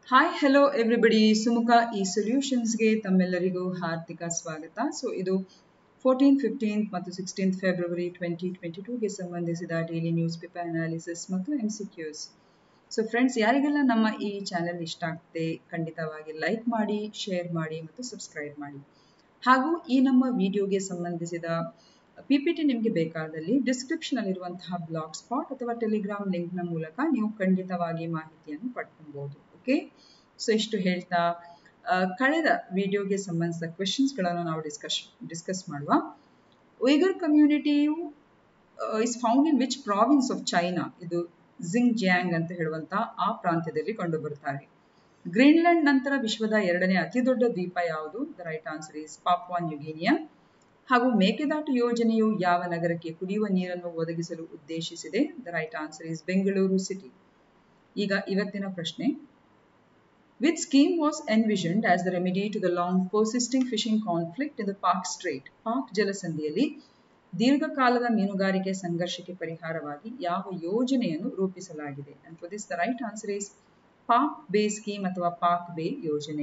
Hi hello everybody Sumukha ಈ ಸೊಲ್ಯೂಷನ್ಸ್ಗೆ ತಮ್ಮೆಲ್ಲರಿಗೂ ಹಾರ್ದಿಕ ಸ್ವಾಗತ ಸೊ ಇದು ಫೋರ್ಟೀನ್ ಫಿಫ್ಟೀನ್ ಮತ್ತು ಸಿಕ್ಸ್ಟೀನ್ ಫೆಬ್ರವರಿ ಟ್ವೆಂಟಿ ಟ್ವೆಂಟಿ ಟೂಗೆ ಸಂಬಂಧಿಸಿದ ಡೈಲಿ ನ್ಯೂಸ್ ಪೇಪರ್ ಅನಾಲಿಸಿಸ್ ಮತ್ತು M C Qs so friends ಯಾರಿಗೆಲ್ಲ ನಮ್ಮ ಈ ಚಾನೆಲ್ ಇಷ್ಟ ಆಗ್ತದೆ ಖಂಡಿತವಾಗಿ ಲೈಕ್ ಮಾಡಿ ಶೇರ್ ಮಾಡಿ ಮತ್ತು ಸಬ್ಸ್ಕ್ರೈಬ್ ಮಾಡಿ ಹಾಗೂ ಈ ನಮ್ಮ ವಿಡಿಯೋಗೆ ಸಂಬಂಧಿಸಿದ ಪಿ ಪಿ ಟಿ ನಿಮಗೆ ಬೇಕಾದಲ್ಲಿ ಡಿಸ್ಕ್ರಿಪ್ಷನಲ್ಲಿರುವಂತಹ ಬ್ಲಾಗ್ ಸ್ಪಾಟ್ ಅಥವಾ ಟೆಲಿಗ್ರಾಮ್ ಲಿಂಕ್ನ ಮೂಲಕ ನೀವು ಖಂಡಿತವಾಗಿ ಮಾಹಿತಿಯನ್ನು ಪಡ್ಕೊಬಹುದು ಓಕೆ ಸೊ ಇಷ್ಟು ಹೇಳ್ತಾ ಕಳೆದ ವಿಡಿಯೋಗೆ ಸಂಬಂಧಿಸಿದ ಕ್ವೆಶನ್ಸ್ಗಳನ್ನು ನಾವು ಡಿಸ್ಕಸ್ ಡಿಸ್ಕಸ್ ಮಾಡುವ ಉಯ್ಗರ್ ಕಮ್ಯುನಿಟಿಯು is found in which province of China ಇದು ಜಿಂಗ್ ಜ್ಯಾಂಗ್ ಅಂತ ಹೇಳುವಂತ ಆ ಪ್ರಾಂತ್ಯದಲ್ಲಿ ಕಂಡು ಬರ್ತಾರೆ ಗ್ರೀನ್ಲ್ಯಾಂಡ್ ನಂತರ ವಿಶ್ವದ ಎರಡನೇ ಅತಿ ದೊಡ್ಡ ದ್ವೀಪ ಯಾವುದು the right answer is Papua New Guinea ಹಾಗೂ ಮೇಕೆದಾಟು ಯೋಜನೆಯು ಯಾವ ನಗರಕ್ಕೆ ಕುಡಿಯುವ ನೀರನ್ನು ಒದಗಿಸಲು ಉದ್ದೇಶಿಸಿದೆ the right answer is Bengaluru city ಈಗ ಇವತ್ತಿನ ಪ್ರಶ್ನೆ which scheme was envisioned as the remedy to the long persisting fishing conflict in the Palk Strait Palk ಜಲಸಂಧಿಯಲ್ಲಿ ದೀರ್ಘಕಾಲದ ಮೀನುಗಾರಿಕೆ ಸಂಘರ್ಷಕ್ಕೆ ಪರಿಹಾರವಾಗಿ ಯಾವ ಯೋಜನೆಯನ್ನು ರೂಪಿಸಲಾಗಿದೆ and for this the right answer is Palk Bay scheme ಅಥವಾ ಪಾಕ್ ಬೇ ಯೋಜನೆ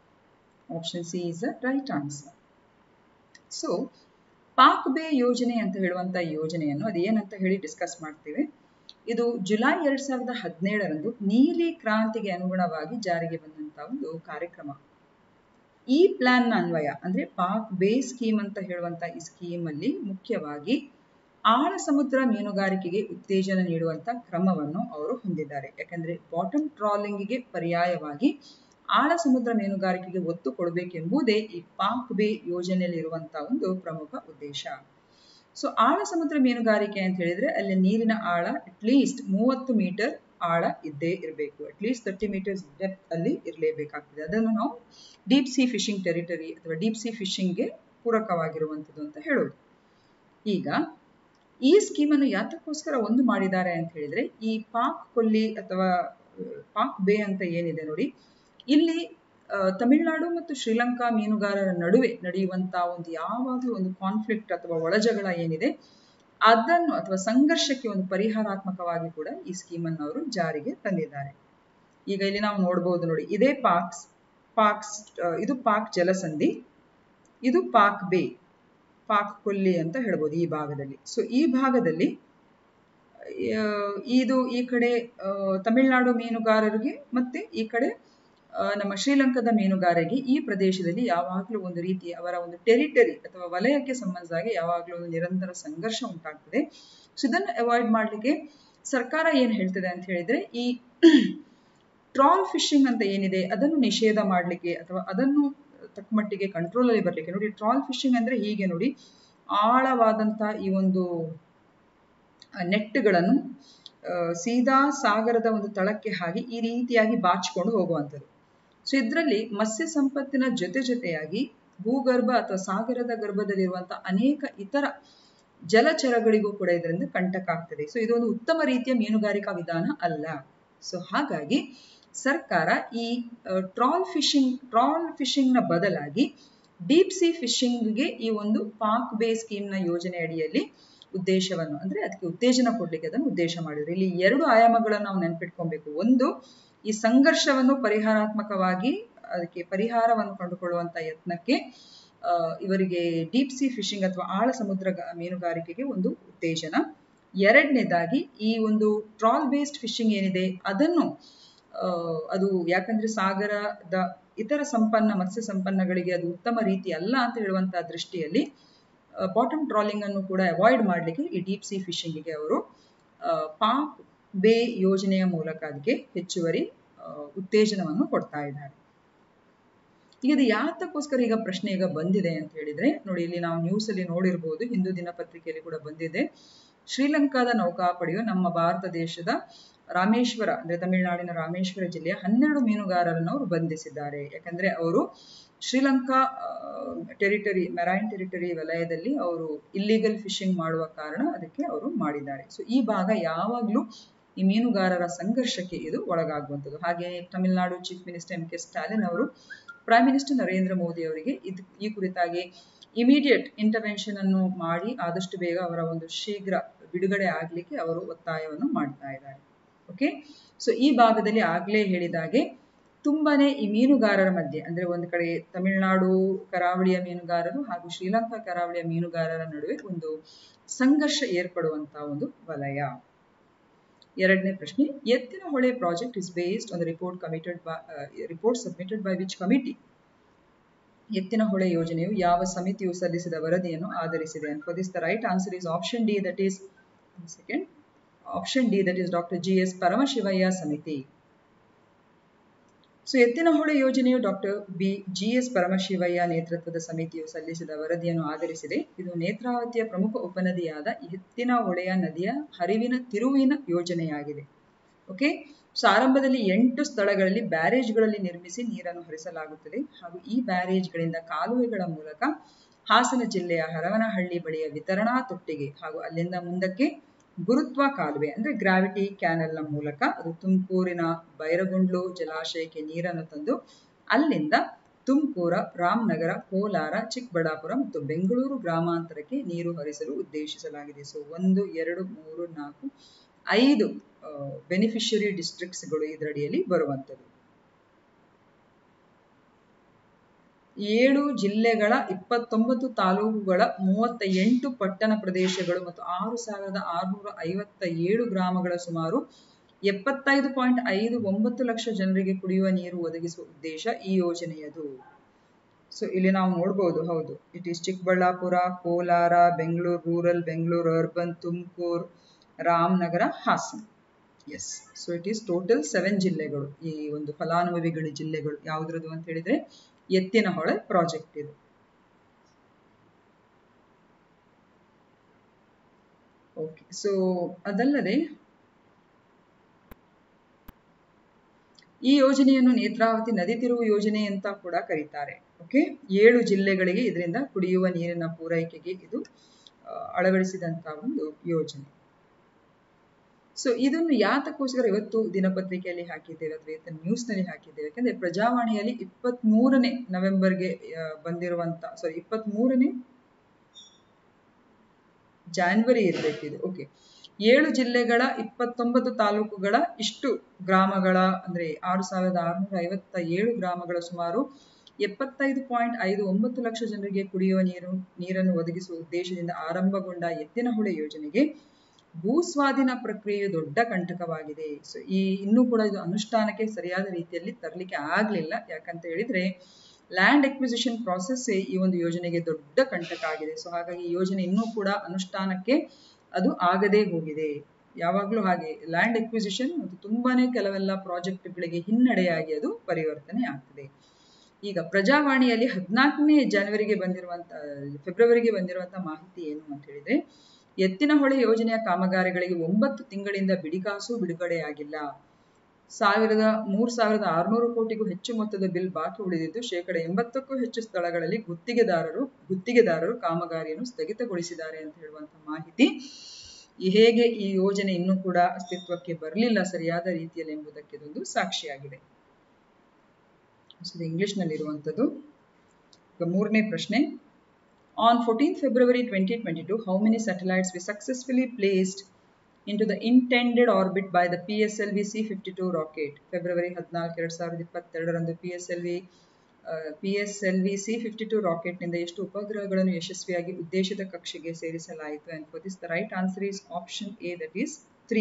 option C is the right answer so Palk Bay ಯೋಜನೆ ಅಂತ ಹೇಳುವಂತ ಯೋಜನೆಯನ್ನು ಅದೇನಂತ ಹೇಳಿ ಡಿಸ್ಕಸ್ ಮಾಡ್ತೇವೆ ಇದು ಜುಲೈ ಎರಡ್ ಸಾವಿರದ ಹದಿನೇಳರಂದು ನೀಲಿ ಕ್ರಾಂತಿಗೆ ಅನುಗುಣವಾಗಿ ಜಾರಿಗೆ ಬಂದಂತಹ ಒಂದು ಕಾರ್ಯಕ್ರಮ ಈ ಪ್ಲಾನ್ ನ ಅನ್ವಯ ಅಂದ್ರೆ ಪಾಕ್ ಬೇ ಸ್ಕೀಮ್ ಅಂತ ಹೇಳುವಂತ ಈ ಸ್ಕೀಮ್ ಅಲ್ಲಿ ಮುಖ್ಯವಾಗಿ ಆಳ ಸಮುದ್ರ ಮೀನುಗಾರಿಕೆಗೆ ಉತ್ತೇಜನ ನೀಡುವಂತ ಕ್ರಮವನ್ನು ಅವರು ಹೊಂದಿದ್ದಾರೆ ಯಾಕಂದ್ರೆ ಬಾಟಮ್ ಟ್ರಾಲಿಂಗ್ಗೆ ಪರ್ಯಾಯವಾಗಿ ಆಳ ಸಮುದ್ರ ಮೀನುಗಾರಿಕೆಗೆ ಒತ್ತು ಕೊಡಬೇಕೆಂಬುದೇ ಈ ಪಾಕ್ ಬೇ ಯೋಜನೆಯಲ್ಲಿ ಇರುವಂತಹ ಒಂದು ಪ್ರಮುಖ ಉದ್ದೇಶ ಸೊ ಆಳ ಸಮುದ್ರ ಮೀನುಗಾರಿಕೆ ಅಂತ ಹೇಳಿದ್ರೆ ಅಲ್ಲಿ ನೀರಿನ ಆಳ ಅಟ್ ಲೀಸ್ಟ್ ಮೂವತ್ತು ಮೀಟರ್ ಆಳ ಇದ್ದೇ ಇರಬೇಕು at least thirty metres depth ಅಲ್ಲಿ ಇರಲೇಬೇಕಾಗ್ತದೆ ಅದನ್ನು ನಾವು ಡೀಪ್ ಸಿ ಫಿಶಿಂಗ್ ಟೆರಿಟರಿ ಅಥವಾ ಡೀಪ್ ಸಿ ಫಿಶಿಂಗ್ಗೆ ಪೂರಕವಾಗಿರುವಂಥದ್ದು ಅಂತ ಹೇಳೋದು ಈಗ ಈ ಸ್ಕೀಮನ್ನು ಯಾತಕ್ಕೋಸ್ಕರ ಒಂದು ಮಾಡಿದ್ದಾರೆ ಅಂತ ಹೇಳಿದ್ರೆ ಈ ಪಾಕ್ ಕೊಲ್ಲಿ ಅಥವಾ ಪಾಕ್ ಬೇ ಅಂತ ಏನಿದೆ ನೋಡಿ ಇಲ್ಲಿ ತಮಿಳುನಾಡು ಮತ್ತು ಶ್ರೀಲಂಕಾ ಮೀನುಗಾರರ ನಡುವೆ ನಡೆಯುವಂತಹ ಒಂದು ಯಾವಾಗಲೂ ಒಂದು ಕಾನ್ಫ್ಲಿಕ್ಟ್ ಅಥವಾ ಒಳಜಗಳ ಏನಿದೆ ಅದನ್ನು ಅಥವಾ ಸಂಘರ್ಷಕ್ಕೆ ಒಂದು ಪರಿಹಾರಾತ್ಮಕವಾಗಿ ಕೂಡ ಈ ಸ್ಕೀಮ್ ಅನ್ನು ಅವರು ಜಾರಿಗೆ ತಂದಿದ್ದಾರೆ ಈಗ ಇಲ್ಲಿ ನಾವು ನೋಡಬಹುದು ನೋಡಿ ಇದೇ ಪಾಕ್ ಪಾಕ್ ಇದು ಪಾಕ್ ಜಲಸಂಧಿ ಇದು ಪಾಕ್ ಬೇ ಪಾಕ್ ಕೊಲ್ಲಿ ಅಂತ ಹೇಳ್ಬೋದು ಈ ಭಾಗದಲ್ಲಿ ಸೊ ಈ ಭಾಗದಲ್ಲಿ ಇದು ಈ ಕಡೆ ತಮಿಳುನಾಡು ಮೀನುಗಾರರಿಗೆ ಮತ್ತೆ ಈ ಕಡೆ ನಮ್ಮ ಶ್ರೀಲಂಕಾದ ಮೀನುಗಾರರಿಗೆ ಈ ಪ್ರದೇಶದಲ್ಲಿ ಯಾವಾಗಲೂ ಒಂದು ರೀತಿ ಅವರ ಒಂದು ಟೆರಿಟರಿ ಅಥವಾ ವಲಯಕ್ಕೆ ಸಂಬಂಧಿಸಿದಾಗ ಯಾವಾಗಲೂ ಒಂದು ನಿರಂತರ ಸಂಘರ್ಷ ಉಂಟಾಗ್ತದೆ ಸೊ ಇದನ್ನು ಅವಾಯ್ಡ್ ಮಾಡಲಿಕ್ಕೆ ಸರ್ಕಾರ ಏನ್ ಹೇಳ್ತದೆ ಅಂತ ಹೇಳಿದ್ರೆ ಈ ಟ್ರಾಲ್ ಫಿಶಿಂಗ್ ಅಂತ ಏನಿದೆ ಅದನ್ನು ನಿಷೇಧ ಮಾಡಲಿಕ್ಕೆ ಅಥವಾ ಅದನ್ನು ತಕ್ಕಮಟ್ಟಿಗೆ ಕಂಟ್ರೋಲ್ ಅಲ್ಲಿ ಬರ್ಲಿಕ್ಕೆ ನೋಡಿ ಟ್ರಾಲ್ ಫಿಶಿಂಗ್ ಅಂದ್ರೆ ಹೀಗೆ ನೋಡಿ ಆಳವಾದಂತ ಈ ಒಂದು ನೆಟ್ಗಳನ್ನು ಸೀದಾ ಸಾಗರದ ಒಂದು ತಳಕ್ಕೆ ಹಾಕಿ ಈ ರೀತಿಯಾಗಿ ಬಾಚಿಕೊಂಡು ಹೋಗುವಂಥದ್ದು ಸೊ ಇದರಲ್ಲಿ ಮತ್ಸ್ಯ ಸಂಪತ್ತಿನ ಜೊತೆ ಜೊತೆಯಾಗಿ ಭೂಗರ್ಭ ಅಥವಾ ಸಾಗರದ ಗರ್ಭದಲ್ಲಿರುವಂತಹ ಅನೇಕ ಇತರ ಜಲಚರಗಳಿಗೂ ಕೂಡ ಇದರಿಂದ ಕಂಟಕ ಆಗ್ತದೆ ಸೊ ಇದೊಂದು ಉತ್ತಮ ರೀತಿಯ ಮೀನುಗಾರಿಕಾ ವಿಧಾನ ಅಲ್ಲ ಸೊ ಹಾಗಾಗಿ ಸರ್ಕಾರ ಈ ಟ್ರಾಲ್ ಫಿಶಿಂಗ್ ಟ್ರಾಲ್ ಫಿಶಿಂಗ್ ನ ಬದಲಾಗಿ ಡೀಪ್ ಸಿ ಫಿಶಿಂಗ್ಗೆ ಈ ಒಂದು ಪಾಕ್ ಬೇ ಸ್ಕೀಮ್ ನ ಯೋಜನೆ ಅಡಿಯಲ್ಲಿ ಉದ್ದೇಶವನ್ನು ಅಂದ್ರೆ ಅದಕ್ಕೆ ಉತ್ತೇಜನ ಕೊಡ್ಲಿಕ್ಕೆ ಅದನ್ನು ಉದ್ದೇಶ ಮಾಡಿದ್ರು ಇಲ್ಲಿ ಎರಡು ಆಯಾಮಗಳನ್ನು ನಾವು ನೆನ್ಪಿಟ್ಕೊಬೇಕು ಒಂದು ಈ ಸಂಘರ್ಷವನ್ನು ಪರಿಹಾರಾತ್ಮಕವಾಗಿ ಅದಕ್ಕೆ ಪರಿಹಾರವನ್ನು ಕಂಡುಕೊಳ್ಳುವಂತ ಯತ್ನಕ್ಕೆ ಇವರಿಗೆ ಡೀಪ್ ಸಿ ಫಿಶಿಂಗ್ ಅಥವಾ ಆಳ ಸಮುದ್ರ ಮೀನುಗಾರಿಕೆಗೆ ಒಂದು ಉತ್ತೇಜನ ಎರಡನೇದಾಗಿ ಈ ಒಂದು ಟ್ರಾಲ್ ಬೇಸ್ಡ್ ಫಿಶಿಂಗ್ ಏನಿದೆ ಅದನ್ನು ಅದು ಯಾಕಂದ್ರೆ ಸಾಗರದ ಇತರ ಸಂಪನ್ನ ಮತ್ಸ್ಯ ಸಂಪನ್ನಗಳಿಗೆ ಅದು ಉತ್ತಮ ರೀತಿ ಅಲ್ಲ ಅಂತ ಹೇಳುವಂತಹ ದೃಷ್ಟಿಯಲ್ಲಿ ಬಾಟಮ್ ಟ್ರಾಲಿಂಗ್ ಅನ್ನು ಕೂಡ ಅವಾಯ್ಡ್ ಮಾಡಲಿಕ್ಕೆ ಈ ಡೀಪ್ ಸಿ ಫಿಶಿಂಗಿಗೆ ಅವರು ಪಾಕ್ ಬೇ ಯೋಜನೆಯ ಮೂಲಕ ಅದಕ್ಕೆ ಹೆಚ್ಚುವರಿ ಉತ್ತೇಜನವನ್ನು ಕೊಡ್ತಾ ಇದ್ದಾರೆ ಈಗ ಇದು ಯಾತಕ್ಕೋಸ್ಕರ ಈಗ ಪ್ರಶ್ನೆ ಈಗ ಬಂದಿದೆ ಅಂತ ಹೇಳಿದ್ರೆ ನೋಡಿ ಇಲ್ಲಿ ನಾವು ನ್ಯೂಸ್ ಅಲ್ಲಿ ನೋಡಿರ್ಬೋದು ಹಿಂದೂ ದಿನಪತ್ರಿಕೆಯಲ್ಲಿ ಕೂಡ ಬಂದಿದೆ ಶ್ರೀಲಂಕಾದ ನೌಕಾಪಡೆಯು ನಮ್ಮ ಭಾರತ ದೇಶದ ರಾಮೇಶ್ವರ ಅಂದ್ರೆ ತಮಿಳುನಾಡಿನ ರಾಮೇಶ್ವರ ಜಿಲ್ಲೆಯ ಹನ್ನೆರಡು ಮೀನುಗಾರರನ್ನು ಅವರು ಬಂಧಿಸಿದ್ದಾರೆ ಯಾಕಂದ್ರೆ ಅವರು ಶ್ರೀಲಂಕಾ ಟೆರಿಟರಿ ಮೆರೈನ್ ಟೆರಿಟರಿ ವಲಯದಲ್ಲಿ ಅವರು ಇಲ್ಲಿಗಲ್ ಫಿಶಿಂಗ್ ಮಾಡುವ ಕಾರಣ ಅದಕ್ಕೆ ಅವರು ಮಾಡಿದ್ದಾರೆ ಸೊ ಈ ಭಾಗ ಯಾವಾಗಲೂ ಈ ಮೀನುಗಾರರ ಸಂಘರ್ಷಕ್ಕೆ ಇದು ಒಳಗಾಗುವಂಥದ್ದು ಹಾಗೆ Tamil Nadu chief minister M K Stalin ಅವರು ಪ್ರೈಮ್ ಮಿನಿಸ್ಟರ್ ನರೇಂದ್ರ ಮೋದಿ ಅವರಿಗೆ ಇದು ಈ ಕುರಿತಾಗಿ ಇಮಿಡಿಯೇಟ್ ಇಂಟರ್ವೆನ್ಷನ್ ಅನ್ನು ಮಾಡಿ ಆದಷ್ಟು ಬೇಗ ಅವರ ಒಂದು ಶೀಘ್ರ ಬಿಡುಗಡೆ ಆಗ್ಲಿಕ್ಕೆ ಅವರು ಒತ್ತಾಯವನ್ನು ಮಾಡ್ತಾ ಇದ್ದಾರೆ ಓಕೆ ಸೊ ಈ ಭಾಗದಲ್ಲಿ ಆಗ್ಲೇ ಹೇಳಿದಾಗೆ ತುಂಬಾನೇ ಈ ಮೀನುಗಾರರ ಮಧ್ಯೆ ಅಂದ್ರೆ ಒಂದು ಕಡೆ ತಮಿಳುನಾಡು ಕರಾವಳಿಯ ಮೀನುಗಾರರು ಹಾಗೂ ಶ್ರೀಲಂಕಾ ಕರಾವಳಿಯ ಮೀನುಗಾರರ ನಡುವೆ ಒಂದು ಸಂಘರ್ಷ ಏರ್ಪಡುವಂತಹ ಒಂದು ವಲಯ ಎರಡನೇ ಪ್ರಶ್ನೆ Ettina Hole project is based on the report committed report submitted by which committee Ettina Hole ಯೋಜನೆಯು ಯಾವ ಸಮಿತಿಯು ಸಲ್ಲಿಸಿದ ವರದಿಯನ್ನು ಆಧರಿಸಿದೆ and for this the right answer is option D that is second option D that is doctor G S Paramashivaiah ಸಮಿತಿ so Ettinahole ಯೋಜನೆಯು doctor B G S Paramashivaiah ನೇತೃತ್ವದ ಸಮಿತಿಯು ಸಲ್ಲಿಸಿದ ವರದಿಯನ್ನು ಆಧರಿಸಿದೆ ಇದು ನೇತ್ರಾವತಿಯ ಪ್ರಮುಖ ಉಪನದಿಯಾದ ಎತ್ತಿನ ಹೊಳೆಯ ನದಿಯ ಹರಿವಿನ ತಿರುವಿನ ಯೋಜನೆಯಾಗಿದೆ ಓಕೆ ಸೊ ಆರಂಭದಲ್ಲಿ ಎಂಟು ಸ್ಥಳಗಳಲ್ಲಿ ಬ್ಯಾರೇಜ್ಗಳಲ್ಲಿ ನಿರ್ಮಿಸಿ ನೀರನ್ನು ಹರಿಸಲಾಗುತ್ತದೆ ಹಾಗೂ ಈ ಬ್ಯಾರೇಜ್ಗಳಿಂದ ಕಾಲುವೆಗಳ ಮೂಲಕ ಹಾಸನ ಜಿಲ್ಲೆಯ ಹರವನಹಳ್ಳಿ ಬಳಿಯ ವಿತರಣಾ ತೊಟ್ಟಿಗೆ ಹಾಗೂ ಅಲ್ಲಿಂದ ಮುಂದಕ್ಕೆ ಗುರುತ್ವ ಕಾಲುವೆ ಅಂದ್ರೆ ಗ್ರಾವಿಟಿ ಕ್ಯಾನಲ್ನ ಮೂಲಕ ಅದು ತುಮಕೂರಿನ ಬೈರಗುಂಡ್ಲು ಜಲಾಶಯಕ್ಕೆ ನೀರನ್ನು ತಂದು ಅಲ್ಲಿಂದ ತುಮಕೂರ ರಾಮನಗರ ಕೋಲಾರ ಚಿಕ್ಕಬಳ್ಳಾಪುರ ಮತ್ತು ಬೆಂಗಳೂರು ಗ್ರಾಮಾಂತರಕ್ಕೆ ನೀರು ಹರಿಸಲು ಉದ್ದೇಶಿಸಲಾಗಿದೆ ಸೊ ಒಂದು ಎರಡು ಮೂರು ನಾಲ್ಕು ಐದು ಬೆನಿಫಿಷರಿ ಡಿಸ್ಟ್ರಿಕ್ಟ್ಸ್ಗಳು ಇದರಡಿಯಲ್ಲಿ ಬರುವಂಥದ್ದು ಏಳು ಜಿಲ್ಲೆಗಳ ಇಪ್ಪತ್ತೊಂಬತ್ತು ತಾಲೂಕುಗಳ ಮೂವತ್ತ ಎಂಟು ಪಟ್ಟಣ ಪ್ರದೇಶಗಳು ಮತ್ತು ಆರು ಸಾವಿರದ ಆರುನೂರ ಐವತ್ತ ಏಳು ಗ್ರಾಮಗಳ ಸುಮಾರು ಎಪ್ಪತ್ತೈದು ಪಾಯಿಂಟ್ ಐದು ಒಂಬತ್ತು ಲಕ್ಷ ಜನರಿಗೆ ಕುಡಿಯುವ ನೀರು ಒದಗಿಸುವ ಉದ್ದೇಶ ಈ ಯೋಜನೆಯದು ಸೊ ಇಲ್ಲಿ ನಾವು ನೋಡ್ಬೋದು ಹೌದು it is Chikkaballapura Kolar Bengaluru rural Bengaluru urban Tumakuru Ramanagara Hassan yes so it is total seven ಜಿಲ್ಲೆಗಳು ಈ ಒಂದು ಫಲಾನುಭವಿಗಳ ಜಿಲ್ಲೆಗಳು ಯಾವುದ್ರದ್ದು ಅಂತ ಹೇಳಿದ್ರೆ ಎತ್ತಿನ ಹೊಳೆ ಪ್ರಾಜೆಕ್ಟ್ ಇದು ಓಕೆ ಸೊ ಅದಲ್ಲದೆ ಈ ಯೋಜನೆಯನ್ನು ನೇತ್ರಾವತಿ ನದಿ ತಿರುವು ಯೋಜನೆ ಅಂತ ಕೂಡ ಕರೀತಾರೆ ಓಕೆ ಏಳು ಜಿಲ್ಲೆಗಳಿಗೆ ಇದರಿಂದ ಕುಡಿಯುವ ನೀರಿನ ಪೂರೈಕೆಗೆ ಇದು ಅಳವಡಿಸಿದಂತಹ ಒಂದು ಯೋಜನೆ ಸೊ ಇದನ್ನು ಯಾತಕ್ಕೋಸ್ಕರ ಇವತ್ತು ದಿನಪತ್ರಿಕೆಯಲ್ಲಿ ಹಾಕಿದ್ದೇವೆ ಅಥವಾ ಇವತ್ತು ನ್ಯೂಸ್ ನಲ್ಲಿ ಹಾಕಿದ್ದೇವೆ ಯಾಕಂದ್ರೆ ಪ್ರಜಾವಾಣಿಯಲ್ಲಿ ಇಪ್ಪತ್ತ್ ಮೂರನೇ ನವೆಂಬರ್ಗೆ ಬಂದಿರುವಂತ ಸಾರಿ ಇಪ್ಪತ್ತ್ ಮೂರನೇ ಜಾನ್ವರಿ ಇರಬೇಕಿದು ಓಕೆ ಏಳು ಜಿಲ್ಲೆಗಳ ಇಪ್ಪತ್ತೊಂಬತ್ತು ತಾಲೂಕುಗಳ ಇಷ್ಟು ಗ್ರಾಮಗಳ ಅಂದ್ರೆ ಆರು ಸಾವಿರದ ಆರುನೂರ ಐವತ್ತ ಏಳು ಗ್ರಾಮಗಳ ಸುಮಾರು ಎಪ್ಪತ್ತೈದು ಪಾಯಿಂಟ್ ಐದು ಒಂಬತ್ತು ಲಕ್ಷ ಜನರಿಗೆ ಕುಡಿಯುವ ನೀರು ನೀರನ್ನು ಒದಗಿಸುವ ಉದ್ದೇಶದಿಂದ ಆರಂಭಗೊಂಡ ಎತ್ತಿನಹೊಳೆ ಯೋಜನೆಗೆ ಭೂ ಸ್ವಾಧೀನ ಪ್ರಕ್ರಿಯೆಯು ದೊಡ್ಡ ಕಂಟಕವಾಗಿದೆ ಸೊ ಈ ಇನ್ನೂ ಕೂಡ ಇದು ಅನುಷ್ಠಾನಕ್ಕೆ ಸರಿಯಾದ ರೀತಿಯಲ್ಲಿ ತರಲಿಕ್ಕೆ ಆಗ್ಲಿಲ್ಲ ಯಾಕಂತ ಹೇಳಿದ್ರೆ ಲ್ಯಾಂಡ್ ಎಕ್ವಿಸಿಷನ್ ಪ್ರಾಸೆಸ್ ಈ ಒಂದು ಯೋಜನೆಗೆ ದೊಡ್ಡ ಕಂಟಕ ಆಗಿದೆ ಸೊ ಹಾಗಾಗಿ ಈ ಯೋಜನೆ ಇನ್ನೂ ಕೂಡ ಅನುಷ್ಠಾನಕ್ಕೆ ಅದು ಆಗದೇ ಹೋಗಿದೆ ಯಾವಾಗಲೂ ಹಾಗೆ ಲ್ಯಾಂಡ್ ಎಕ್ವಿಸಿಷನ್ ಮತ್ತು ತುಂಬಾನೇ ಕೆಲವೆಲ್ಲ ಪ್ರಾಜೆಕ್ಟ್ಗಳಿಗೆ ಹಿನ್ನಡೆಯಾಗಿ ಅದು ಪರಿವರ್ತನೆ ಆಗ್ತದೆ ಈಗ ಪ್ರಜಾವಾಣಿಯಲ್ಲಿ ಹದಿನಾಲ್ಕನೇ ಜನವರಿಗೆ ಬಂದಿರುವಂತ ಫೆಬ್ರವರಿಗೆ ಬಂದಿರುವಂತಹ ಮಾಹಿತಿ ಏನು ಅಂತ ಹೇಳಿದ್ರೆ ಎತ್ತಿನಹೊಳೆ ಯೋಜನೆಯ ಕಾಮಗಾರಿಗಳಿಗೆ ಒಂಬತ್ತು ತಿಂಗಳಿಂದ ಬಿಡಿಕಾಸು ಬಿಡುಗಡೆಯಾಗಿಲ್ಲ ಸಾವಿರದ ಮೂರ್ ಸಾವಿರದ ಆರುನೂರು ಕೋಟಿಗೂ ಹೆಚ್ಚು ಮೊತ್ತದ ಬಿಲ್ ಬಾಕಿ ಉಳಿದಿದ್ದು ಶೇಕಡ ಎಂಬತ್ತಕ್ಕೂ ಹೆಚ್ಚು ಸ್ಥಳಗಳಲ್ಲಿ ಗುತ್ತಿಗೆದಾರರು ಗುತ್ತಿಗೆದಾರರು ಕಾಮಗಾರಿಯನ್ನು ಸ್ಥಗಿತಗೊಳಿಸಿದ್ದಾರೆ ಅಂತ ಹೇಳುವಂತಹ ಮಾಹಿತಿ ಹೇಗೆ ಈ ಯೋಜನೆ ಇನ್ನೂ ಕೂಡ ಅಸ್ತಿತ್ವಕ್ಕೆ ಬರಲಿಲ್ಲ ಸರಿಯಾದ ರೀತಿಯಲ್ಲಿ ಎಂಬುದಕ್ಕೆ ಇದೊಂದು ಸಾಕ್ಷಿಯಾಗಿದೆ ಇಂಗ್ಲಿಷ್ನಲ್ಲಿರುವಂಥದ್ದು ಈಗ ಮೂರನೇ ಪ್ರಶ್ನೆ On 14th February 2022, how many satellites were successfully placed into the intended orbit by the PSLV C-52 rocket? ಫೆಬ್ರವರಿ ಹದಿನಾಲ್ಕು ಎರಡು ಸಾವಿರದ ಇಪ್ಪತ್ತೆರಡರಂದು P S L V P S L V C fifty two ರಾಕೆಟ್ನಿಂದ ಎಷ್ಟು ಉಪಗ್ರಹಗಳನ್ನು ಯಶಸ್ವಿಯಾಗಿ ಉದ್ದೇಶಿತ ಕಕ್ಷೆಗೆ ಸೇರಿಸಲಾಯಿತು and for this the right answer is option A that is three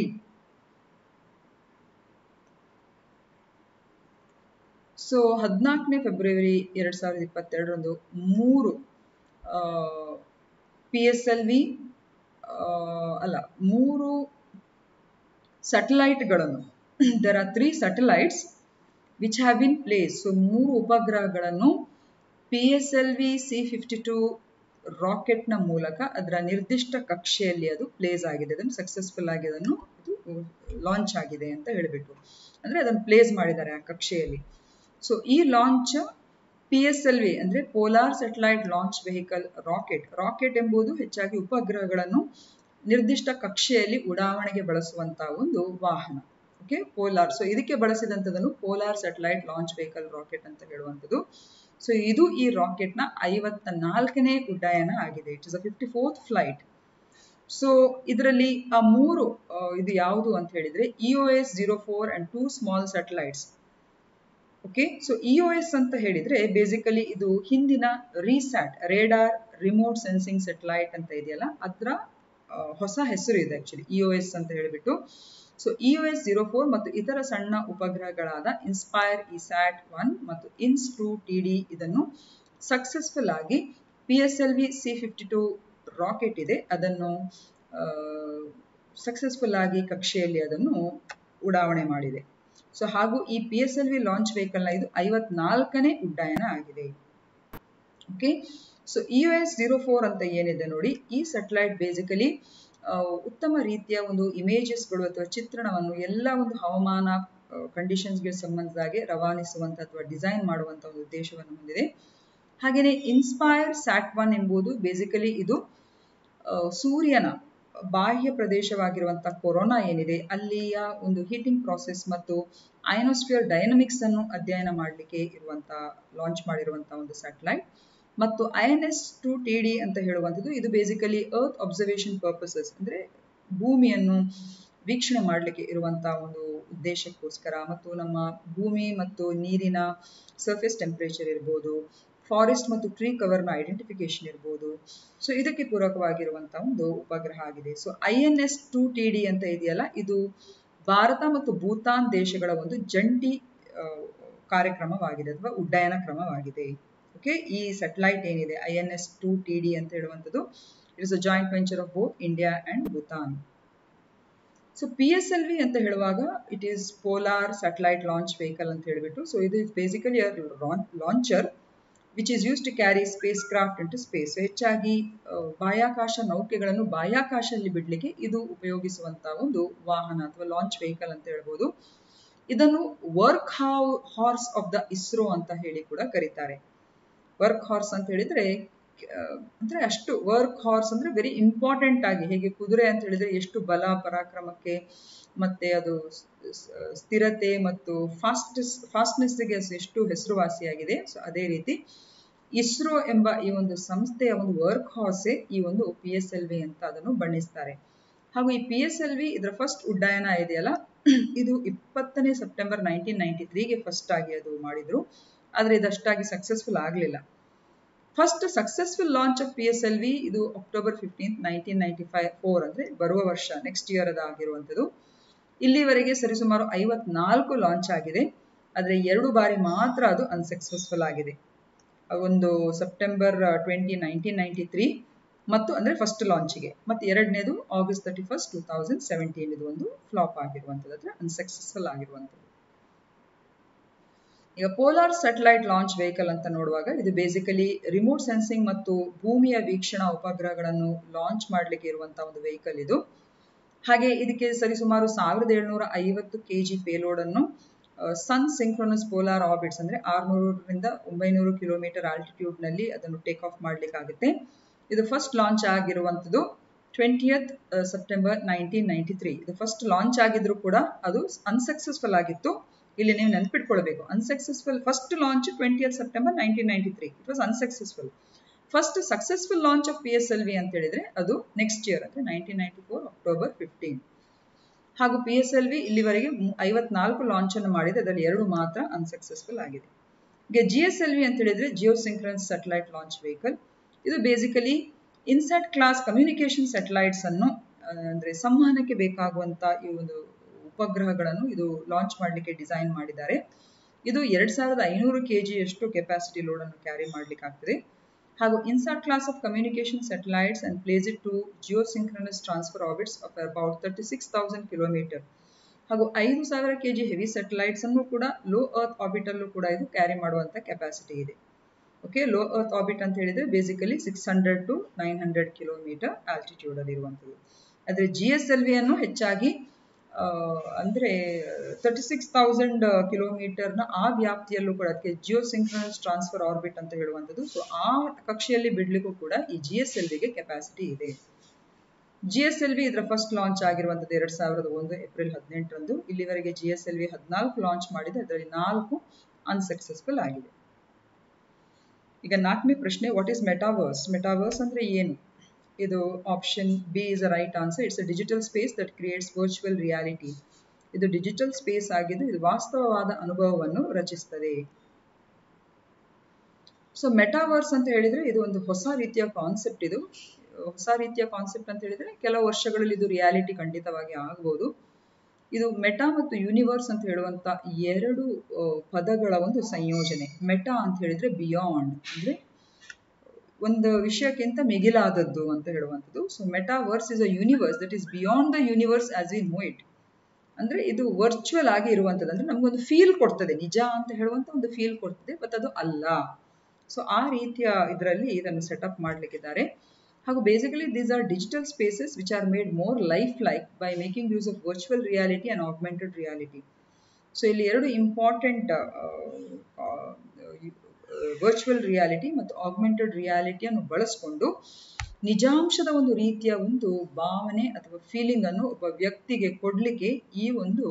so ಹದಿನಾಲ್ಕನೇ ಫೆಬ್ರವರಿ ಎರಡು ಸಾವಿರದ ಇಪ್ಪತ್ತೆರಡರಂದು ಮೂರು ಪಿ ಎಸ್ ಎಲ್ ವಿ ಅಲ್ಲ ಮೂರು ಸ್ಯಾಟಲೈಟ್ಗಳನ್ನು there are three satellites which have been placed so ಮೂರು ಉಪಗ್ರಹಗಳನ್ನು P S L V C fifty two ರಾಕೆಟ್ನ ಮೂಲಕ ಅದರ ನಿರ್ದಿಷ್ಟ ಕಕ್ಷೆಯಲ್ಲಿ ಅದು ಪ್ಲೇಸ್ ಆಗಿದೆ ಅದನ್ನು ಸಕ್ಸಸ್ಫುಲ್ ಆಗಿ ಅದನ್ನು ಅದು ಲಾಂಚ್ ಆಗಿದೆ ಅಂತ ಹೇಳಿಬಿಟ್ಟು ಅಂದರೆ ಅದನ್ನು ಪ್ಲೇಸ್ ಮಾಡಿದ್ದಾರೆ ಆ ಕಕ್ಷೆಯಲ್ಲಿ ಸೊ ಈ launch P S L V ಅಂದ್ರೆ polar satellite launch vehicle rocket rocket ಎಂಬುದು ಹೆಚ್ಚಾಗಿ ಉಪಗ್ರಹಗಳನ್ನು ನಿರ್ದಿಷ್ಟ ಕಕ್ಷೆಯಲ್ಲಿ ಉಡಾವಣೆಗೆ ಬಳಸುವಂತಹ ಒಂದು ವಾಹನ ಓಕೆ ಪೋಲಾರ್ ಸೊ ಇದಕ್ಕೆ ಬಳಸಿದಂಥದನ್ನು polar satellite launch vehicle rocket ಅಂತ ಹೇಳುವಂಥದ್ದು ಸೊ ಇದು ಈ ರಾಕೆಟ್ನ ಐವತ್ತ ನಾಲ್ಕನೇ ಉಡ್ಡಯನ ಆಗಿದೆ it is a fifty fourth flight so ಇದರಲ್ಲಿ ಆ ಮೂರು ಇದು ಯಾವುದು ಅಂತ ಹೇಳಿದ್ರೆ E O S zero four and two small satellites okay so E O S ಅಂತ ಹೇಳಿದ್ರೆ ಬೇಸಿಕಲಿ ಇದು ಹಿಂದಿನ RISAT radar remote sensing satellite ಅಂತ ಇದೆಯಲ್ಲ ಅದರ ಹೊಸ ಹೆಸರು ಇದೆ ಆಕ್ಚುಲಿ ಇ ಒ ಎಸ್ ಅಂತ ಹೇಳಿಬಿಟ್ಟು so E O S zero four ಮತ್ತು ಇತರ ಸಣ್ಣ ಉಪಗ್ರಹಗಳಾದ ಇನ್ಸ್ಪೈರ್ ಇಸ್ಯಾಟ್ ಒನ್ ಮತ್ತು ಇನ್ಸ್ ಟು ಟಿ ಡಿ ಇದನ್ನು ಸಕ್ಸಸ್ಫುಲ್ ಆಗಿ P S L V C fifty two rocket ಇದೆ ಅದನ್ನು ಸಕ್ಸಸ್ಫುಲ್ ಆಗಿ ಕಕ್ಷೆಯಲ್ಲಿ ಅದನ್ನು ಉಡಾವಣೆ ಮಾಡಿದೆ ಸೊ ಹಾಗೂ ಈ P S L V launch ವೆಹಿಕಲ್ನ ಇದು ಐವತ್ನಾಲ್ಕನೇ ಉಡ್ಡಯನ ಆಗಿದೆ okay so E U S zero four ಅಂತ ಏನಿದೆ ನೋಡಿ ಈ ಸೆಟಲೈಟ್ ಬೇಸಿಕಲಿ ಉತ್ತಮ ರೀತಿಯ ಒಂದು ಇಮೇಜಸ್ಗಳು ಅಥವಾ ಚಿತ್ರಣವನ್ನು ಎಲ್ಲ ಒಂದು ಹವಾಮಾನ ಕಂಡೀಷನ್ಸ್ಗೆ ಸಂಬಂಧಿಸಿದ ಹಾಗೆ ರವಾನಿಸುವಂಥ ಅಥವಾ ಡಿಸೈನ್ ಮಾಡುವಂಥ ಒಂದು ಉದ್ದೇಶವನ್ನು ಹೊಂದಿದೆ ಹಾಗೆಯೇ ಇನ್ಸ್ಪೈರ್ ಸ್ಯಾಟ್ ಒನ್ ಎಂಬುದು ಬೇಸಿಕಲಿ ಇದು ಸೂರ್ಯನ ಬಾಹ್ಯ ಪ್ರದೇಶವಾಗಿರುವಂಥ ಕೊರೋನಾ ಏನಿದೆ ಅಲ್ಲಿಯ ಒಂದು ಹೀಟಿಂಗ್ ಪ್ರಾಸೆಸ್ ಮತ್ತು ಐನೋಸ್ಫಿಯರ್ ಡೈನಮಿಕ್ಸ್ ಅನ್ನು ಅಧ್ಯಯನ ಮಾಡಲಿಕ್ಕೆ ಇರುವಂಥ ಲಾಂಚ್ ಮಾಡಿರುವಂಥ ಒಂದು ಸ್ಯಾಟಲೈಟ್ ಮತ್ತು I N S two T D ಅಂತ ಹೇಳುವಂಥದ್ದು ಇದು ಬೇಸಿಕಲಿ ಅರ್ತ್ ಅಬ್ಸರ್ವೇಷನ್ ಪರ್ಪಸಸ್ ಅಂದರೆ ಭೂಮಿಯನ್ನು ವೀಕ್ಷಣೆ ಮಾಡಲಿಕ್ಕೆ ಇರುವಂಥ ಒಂದು ಉದ್ದೇಶಕ್ಕೋಸ್ಕರ ಮತ್ತು ನಮ್ಮ ಭೂಮಿ ಮತ್ತು ನೀರಿನ ಸರ್ಫೇಸ್ ಟೆಂಪ್ರೇಚರ್ ಇರ್ಬೋದು ಫಾರೆಸ್ಟ್ ಮತ್ತು ಟ್ರೀ ಕವರ್ನ ಐಡೆಂಟಿಫಿಕೇಶನ್ ಇರ್ಬೋದು ಸೊ ಇದಕ್ಕೆ ಪೂರಕವಾಗಿರುವಂಥ ಒಂದು ಉಪಗ್ರಹ ಆಗಿದೆ so I N S two T D ಅಂತ ಇದೆಯಲ್ಲ ಇದು ಭಾರತ ಮತ್ತು ಭೂತಾನ್ ದೇಶಗಳ ಒಂದು ಜಂಟಿ ಕಾರ್ಯಕ್ರಮವಾಗಿದೆ ಅಥವಾ ಉಡ್ಡಯನ ಕ್ರಮವಾಗಿದೆ ಓಕೆ ಈ ಸೆಟಲೈಟ್ ಏನಿದೆ I N S two T D ಅಂತ ಹೇಳುವಂಥದ್ದು it is a joint venture of both India and Bhutan so P S L V ಅಂತ ಹೇಳುವಾಗ it is polar satellite launch vehicle ಅಂತ ಹೇಳಿಬಿಟ್ಟು ಸೊ ಇದು is basically launcher which is use to carry spacecraft into space ಹೆಚ್ಚಾಗಿ ಬಾಹ್ಯಾಕಾಶ ನೌಕೆಗಳನ್ನು ಬಾಹ್ಯಾಕಾಶದಲ್ಲಿ ಬಿಡಲಿಕ್ಕೆ ಇದು ಉಪಯೋಗಿಸುವಂತಹ ಒಂದು ವಾಹನ ಅಥವಾ ಲಾಂಚ್ ವೆಹಿಕಲ್ ಅಂತ ಹೇಳ್ಬೋದು ಇದನ್ನು ವರ್ಕ್ ಹಾವ್ ಹಾರ್ಸ್ ಆಫ್ ದ ಇಸ್ರೋ ಅಂತ ಹೇಳಿ ಕೂಡ ಕರೀತಾರೆ ವರ್ಕ್ ಹಾರ್ಸ್ ಅಂತ ಹೇಳಿದ್ರೆ ಅಂದ್ರೆ ಅಷ್ಟು ವರ್ಕ್ ಹಾರ್ಸ್ ಅಂದ್ರೆ ವೆರಿ ಇಂಪಾರ್ಟೆಂಟ್ ಆಗಿ ಹೇಗೆ ಕುದುರೆ ಅಂತ ಹೇಳಿದ್ರೆ ಎಷ್ಟು ಬಲ ಪರಾಕ್ರಮಕ್ಕೆ ಮತ್ತೆ ಅದು ಸ್ಥಿರತೆ ಮತ್ತು ಫಾಸ್ಟ್ ಫಾಸ್ಟ್ನೆಸ್ಗೆ ಎಷ್ಟು ಹೆಸರುವಾಸಿಯಾಗಿದೆ ಸೊ ಅದೇ ರೀತಿ ಇಸ್ರೋ ಎಂಬ ಈ ಒಂದು ಸಂಸ್ಥೆಯ ಒಂದು ವರ್ಕ್ ಹಾರ್ಸೇ ಈ ಒಂದು ಪಿ ಎಸ್ ಎಲ್ ವಿ ಅಂತ ಅದನ್ನು ಬಣ್ಣಿಸ್ತಾರೆ ಹಾಗೂ ಈ ಪಿ ಎಸ್ ಎಲ್ ವಿ ಇದರ ಫಸ್ಟ್ ಉಡ್ಡಯನ ಇದೆಯಲ್ಲ ಇದು ಇಪ್ಪತ್ತನೇ ಸೆಪ್ಟೆಂಬರ್ ನೈನ್ಟೀನ್ ನೈನ್ಟಿ ತ್ರೀಗೆ ಫಸ್ಟ್ ಆಗಿ ಅದು ಮಾಡಿದ್ರು ಆದರೆ ಇದಷ್ಟಾಗಿ ಸಕ್ಸಸ್ಫುಲ್ ಆಗಲಿಲ್ಲ first successful launch of P S L V ಇದು October fifteen nineteen ninety five four ಅಂದರೆ ಬರುವ ವರ್ಷ ನೆಕ್ಸ್ಟ್ ಇಯರ್ ಅದು ಆಗಿರುವಂಥದ್ದು ಇಲ್ಲಿವರೆಗೆ ಸರಿಸುಮಾರು ಐವತ್ನಾಲ್ಕು ಲಾಂಚ್ ಆಗಿದೆ ಆದರೆ ಎರಡು ಬಾರಿ ಮಾತ್ರ ಅದು ಅನ್ಸಕ್ಸಸ್ಫುಲ್ ಆಗಿದೆ ಒಂದು September twenty nineteen ninety three ಮತ್ತು ಅಂದರೆ ಫಸ್ಟ್ ಲಾಂಚಿಗೆ ಮತ್ತು ಎರಡನೇದು August thirty first two thousand seventeen ಇದು ಒಂದು ಫ್ಲಾಪ್ ಆಗಿರುವಂಥದ್ದು ಅಂದರೆ ಅನ್ಸಕ್ಸಸ್ಫುಲ್ ಆಗಿರುವಂಥದ್ದು ಈಗ ಪೋಲಾರ್ ಸ್ಯಾಟಲೈಟ್ ಲಾಂಚ್ ವೆಹಿಕಲ್ ಅಂತ ನೋಡುವಾಗ ಇದು ಬೇಸಿಕಲಿ ರಿಮೋಟ್ ಸೆನ್ಸಿಂಗ್ ಮತ್ತು ಭೂಮಿಯ ವೀಕ್ಷಣಾ ಉಪಗ್ರಹಗಳನ್ನು ಲಾಂಚ್ ಮಾಡಲಿಕ್ಕೆ ಇರುವಂತಹ ಒಂದು ವೆಹಿಕಲ್ ಇದು ಹಾಗೆ ಇದಕ್ಕೆ ಸರಿಸುಮಾರು ಸಾವಿರದ ಏಳ್ನೂರ ಐವತ್ತು ಕೆ ಜಿ ಪೇಲೋಡ್ ಅನ್ನು ಸನ್ ಸಿಂಕ್ರೋನಸ್ ಪೋಲಾರ್ ಆರ್ಬಿಟ್ಸ್ ಅಂದ್ರೆ ಆರ್ನೂರರಿಂದ ಒಂಬೈನೂರು ಕಿಲೋಮೀಟರ್ ಆಲ್ಟಿಟ್ಯೂಡ್ ನಲ್ಲಿ ಅದನ್ನು ಟೇಕ್ ಆಫ್ ಮಾಡ್ಲಿಕ್ಕಾಗುತ್ತೆ ಇದು ಫಸ್ಟ್ ಲಾಂಚ್ ಆಗಿರುವಂಥದ್ದು twentieth September nineteen ninety three ಇದು ಫಸ್ಟ್ ಲಾಂಚ್ ಆಗಿದ್ರು ಕೂಡ ಅದು ಅನ್ಸಕ್ಸಸ್ಫುಲ್ ಆಗಿತ್ತು ಇಲ್ಲಿ ನೀವು ನೆನ್ಪಿಟ್ಕೊಳ್ಬೇಕು unsuccessful first launch twentieth September nineteen ninety three it was unsuccessful first successful launch of P S L V ಅಂತ ಹೇಳಿದ್ರೆ ಅದು ನೆಕ್ಸ್ಟ್ ಇಯರ್ ಅಂದ್ರೆ nineteen ninety four October fifteen ಹಾಗೂ ಪಿ ಎಸ್ ಎಲ್ ವಿ ಇಲ್ಲಿವರೆಗೆ ಐವತ್ನಾಲ್ಕು ಲಾಂಚ್ ಅನ್ನು ಮಾಡಿದೆ ಅದರಲ್ಲಿ ಎರಡು ಮಾತ್ರ ಅನ್ಸಕ್ಸಸ್ಫುಲ್ ಆಗಿದೆ ಈಗ ಜಿ ಎಸ್ ಎಲ್ ವಿ ಅಂತ ಹೇಳಿದ್ರೆ geo synchronous satellite launch vehicle ಇದು basically INSAT class communication satellites ಅನ್ನು ಅಂದ್ರೆ ಸಂವಹನಕ್ಕೆ ಬೇಕಾಗುವಂತ ಈ ಒಂದು ಉಪಗ್ರಹಗಳನ್ನು ಇದು ಲಾಂಚ್ ಮಾಡಲಿಕ್ಕೆ ಡಿಸೈನ್ ಮಾಡಿದ್ದಾರೆ ಇದು ಎರಡ್ ಸಾವಿರದ ಐನೂರು ಕೆ ಜಿಯಷ್ಟು ಕೆಪಾಸಿಟಿ ಲೋಡ್ ಅನ್ನು ಕ್ಯಾರಿ ಮಾಡ್ಲಿಕ್ಕೆ ಆಗ್ತದೆ ಹಾಗೂ INSAT class of communication satellites and place it to geo synchronous transfer orbits of about thirty six thousand kilometre ಹಾಗೂ ಐದು ಸಾವಿರ ಕೆ ಜಿ ಹೆವಿ ಸ್ಯಾಟಲೈಟ್ಸ್ ಅನ್ನು ಕೂಡ ಲೋ ಅರ್ತ್ ಆರ್ಬಿಟ್ ಅಲ್ಲೂ ಕೂಡ ಇದು ಕ್ಯಾರಿ ಮಾಡುವಂತ ಕೆಪಾಸಿಟಿ ಇದೆ ಓಕೆ ಲೋ ಅರ್ತ್ ಆರ್ಬಿಟ್ ಅಂತ ಹೇಳಿದ್ರೆ basically six hundred to nine hundred kilometre altitude ಅಲ್ಲಿ ಇರುವಂಥದ್ದು ಆದರೆ ಜಿ ಎಸ್ ಎಲ್ ವಿ ಅನ್ನು ಹೆಚ್ಚಾಗಿ ಅಂದ್ರೆ ತರ್ಟಿ ಸಿಕ್ಸ್ ತೌಸಂಡ್ ಕಿಲೋಮೀಟರ್ನ ಆ ವ್ಯಾಪ್ತಿಯಲ್ಲೂ ಕೂಡ ಅದಕ್ಕೆ ಜಿಯೋ ಸಿಂಕ್ರನಸ್ ಟ್ರಾನ್ಸ್ಫರ್ ಆರ್ಬಿಟ್ ಅಂತ ಹೇಳುವಂಥದ್ದು ಸೊ ಆ ಕಕ್ಷೆಯಲ್ಲಿ ಬಿಡ್ಲಿಕ್ಕೂ ಕೂಡ ಈ ಜಿ ಎಸ್ ಎಲ್ ವಿಗೆ ಕೆಪಾಸಿಟಿ ಇದೆ ಜಿ ಎಸ್ ಎಲ್ ವಿ ಇದರ ಫಸ್ಟ್ ಲಾಂಚ್ ಆಗಿರುವಂಥದ್ದು ಎರಡ್ ಸಾವಿರದ ಒಂದು ಏಪ್ರಿಲ್ ಹದಿನೆಂಟರಂದು ಇಲ್ಲಿವರೆಗೆ ಜಿ ಎಸ್ ಎಲ್ ವಿ ಹದಿನಾಲ್ಕು ಲಾಂಚ್ ಮಾಡಿದೆ ಅದರಲ್ಲಿ ನಾಲ್ಕು ಅನ್ಸಕ್ಸಸ್ಫುಲ್ ಆಗಿದೆ ಈಗ ನಾಲ್ಕನೇ ಪ್ರಶ್ನೆ ವಾಟ್ ಈಸ್ ಮೆಟಾವರ್ಸ್ ಮೆಟಾವರ್ಸ್ ಅಂದ್ರೆ ಏನು ಇದು option B is a right answer it's a digital space that creates virtual reality ಇದು ಡಿಜಿಟಲ್ ಸ್ಪೇಸ್ ಆಗಿದ್ದು ಇದು ವಾಸ್ತವವಾದ ಅನುಭವವನ್ನು ರಚಿಸ್ತದೆ ಸೊ ಮೆಟಾವರ್ಸ್ ಅಂತ ಹೇಳಿದ್ರೆ ಇದು ಒಂದು ಹೊಸ ರೀತಿಯ ಕಾನ್ಸೆಪ್ಟ್ ಇದು ಹೊಸ ರೀತಿಯ ಕಾನ್ಸೆಪ್ಟ್ ಅಂತ ಹೇಳಿದ್ರೆ ಕೆಲವು ವರ್ಷಗಳಲ್ಲಿ ಇದು ರಿಯಾಲಿಟಿ ಖಂಡಿತವಾಗಿ ಆಗಬಹುದು ಇದು ಮೆಟಾ ಮತ್ತು ಯೂನಿವರ್ಸ್ ಅಂತ ಹೇಳುವಂತ ಎರಡು ಪದಗಳ ಒಂದು ಸಂಯೋಜನೆ ಮೆಟಾ ಅಂತ ಹೇಳಿದ್ರೆ ಬಿಯಾಂಡ್ ಅಂದ್ರೆ ಒಂದು ವಿಷಯಕ್ಕಿಂತ ಮಿಗಿಲಾದದ್ದು ಅಂತ ಹೇಳುವಂಥದ್ದು so metaverse is a universe that is beyond the universe as we know it ಅಂದ್ರೆ ಇದು ವರ್ಚುವಲ್ ಆಗಿ ಇರುವಂಥದ್ದು ಅಂದ್ರೆ ನಮ್ಗೊಂದು ಫೀಲ್ ಕೊಡ್ತದೆ ನಿಜ ಅಂತ ಹೇಳುವಂತ ಒಂದು ಫೀಲ್ ಕೊಡ್ತದೆ ಬಟ್ ಅದು ಅಲ್ಲ ಸೊ ಆ ರೀತಿಯ ಇದರಲ್ಲಿ ಇದನ್ನು ಸೆಟಪ್ ಮಾಡ್ಲಿಕ್ಕಿದ್ದಾರೆ ಹಾಗೂ basically these are digital spaces which are made more life like by making use of virtual reality and augmented reality so ಇಲ್ಲಿ ಎರಡು ಇಂಪಾರ್ಟೆಂಟ್ ವರ್ಚುವಲ್ ರಿಯಾಲಿಟಿ ಮತ್ತು ಆಗ್ಮೆಂಟೆಡ್ ರಿಯಾಲಿಟಿಯನ್ನು ಬಳಸ್ಕೊಂಡು ನಿಜಾಂಶದ ಒಂದು ರೀತಿಯ ಒಂದು ಭಾವನೆ ಅಥವಾ ಫೀಲಿಂಗ್ ಅನ್ನು ಒಬ್ಬ ವ್ಯಕ್ತಿಗೆ ಕೊಡ್ಲಿಕ್ಕೆ ಈ ಒಂದು